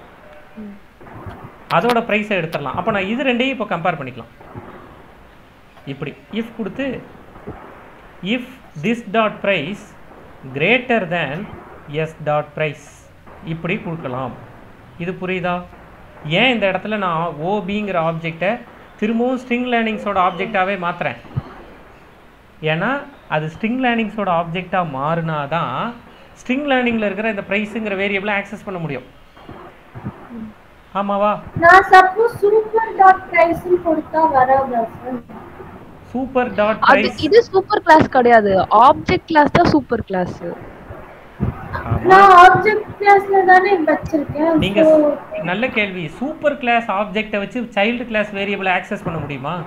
அதோட ப்ரைஸை எடுத்துடலாம் அப்போ நான் இது ரெண்டையும் இப்போ கம்பேர் பண்ணிக்கலாம் இப்படி இஃப் கொடுத்து if this dot price greater than S dot price இப்படி கொடுக்கலாம் இது புரியுதா ஏன் இந்த இடத்துல நான் ஓபிங்கிற ஆப்ஜெக்டை திரும்பவும் ஸ்ட்ரிங் லேர்னிங்ஸோட ஆப்ஜெக்டாகவே மாற்றுறேன் ஏன்னா அது ஸ்ட்ரிங் லேர்னிங்ஸோட ஆப்ஜெக்டாக மாறினா தான் ஸ்ட்ரிங் லேர்னிங்கில் இருக்கிற இந்த ப்ரைஸுங்கிற வேரியபிளை ஆக்சஸ் பண்ண முடியும் ஆமாவா நான் சப்போஸ் சூப்பர் டாட் பிரைஸ்னு கொடுத்தா வராதா சார் சூப்பர் டாட் அது ப்ரைஸ் இது சூப்பர் கிளாஸ் கிடையாது ஆப்ஜெக்ட் கிளாஸ் தான் சூப்பர் கிளாஸ் நான் ஆப்ஜெக்ட் கிளாஸ்ல தானே வச்சிருக்கேன் நீங்க So, நல்ல கேள்வி சூப்பர் கிளாஸ் ஆப்ஜெக்ட்டை வச்சு சைல்டு கிளாஸ் வேரியபிளை ஆக்சஸ் பண்ண முடியுமா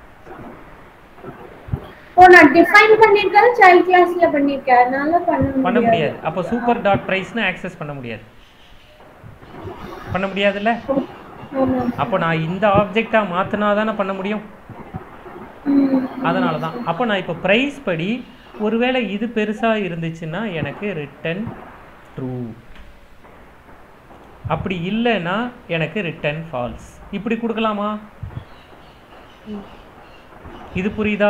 ஓ நான் டிஃபைன் பண்ணிருக்கேன் சைல்ட் கிளாஸ்ல பண்ணிருக்கேன் அதனால பண்ண பண்ண முடியாது முடியாது அப்போ சூப்பர் டாட் ப்ரைஸ்னு ஆக்சஸ் பண்ண முடியாது பண்ண முடியாதுல்ல ஆமா அப்போ நான் இந்த ஆப்ஜெக்டாக மாற்றினா தானே பண்ண முடியும் ம். அதனால தான் அப்போ நான் இப்போ ப்ரைஸ் படி ஒருவேளை இது பெருசாக இருந்துச்சுன்னா எனக்கு ரிட்டன் ட்ரூ அப்படி இல்லைன்னா எனக்கு ரிட்டன் ஃபால்ஸ் இப்படி கொடுக்கலாமா இது புரியுதா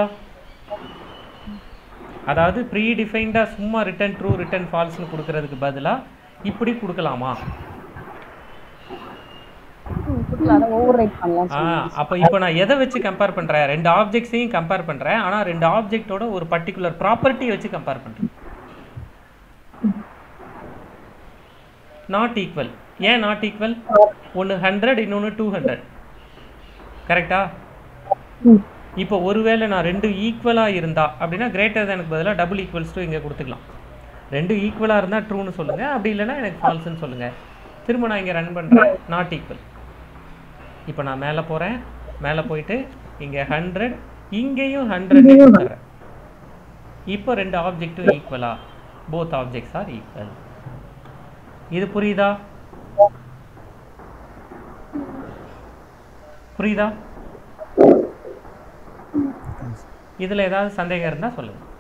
அதாவது ப்ரீ டிஃபைன்டாக சும்மா ரிட்டன் ட்ரூ ரிட்டன் ஃபால்ஸ்னு கொடுக்கறதுக்கு பதிலாக இப்படி கொடுக்கலாமா ஓவர் ரைட் பண்ணலாம் ஆ அப்போ இப்போ நான் எதை வச்சு கம்பேர் பண்ணுறேன் ரெண்டு ஆப்ஜெக்ட்ஸையும் கம்பேர் பண்ணுறேன் ஆனால் ரெண்டு ஆப்ஜெக்ட்டோட ஒரு பர்டிகுலர் ப்ராப்பர்ட்டி வச்சு கம்பேர் பண்ணுறேன் நாட் ஈக்குவல் ஏன் நாட் ஈக்குவல் ஒன்று ஹண்ட்ரட் இன்னொன்று டூ ஹண்ட்ரட் கரெக்டா இப்போ ஒருவேளை நான் ரெண்டு ஈக்குவலாக இருந்தா அப்படின்னா கிரேட்டர் எனக்கு பதிலாக டபுள் ஈக்குவல்ஸ் டூ இங்கே கொடுத்துக்கலாம் ரெண்டு ஈக்குவலாக இருந்தால் ட்ரூன்னு சொல்லுங்கள் அப்படி இல்லைன்னா எனக்கு ஃபால்ஸ்னு சொல்லுங்கள் திரும்ப நான் இங்கே ரன் பண்ணுறேன் நாட் ஈக்குவல் இப்போ நான் மேலே போகிறேன் மேலே போயிட்டு இங்கே ஹண்ட்ரட் இங்கேயும் ஹண்ட்ரட் தரேன் இப்போ ரெண்டு ஆப்ஜெக்ட்டும் ஈக்குவலா போத் ஆப்ஜெக்ட்ஸ் ஆர் ஈக்குவல் இது புரியுதா புரியுதா இதில் ஏதாவது சந்தேகம் இருந்தால் சொல்லுங்கள்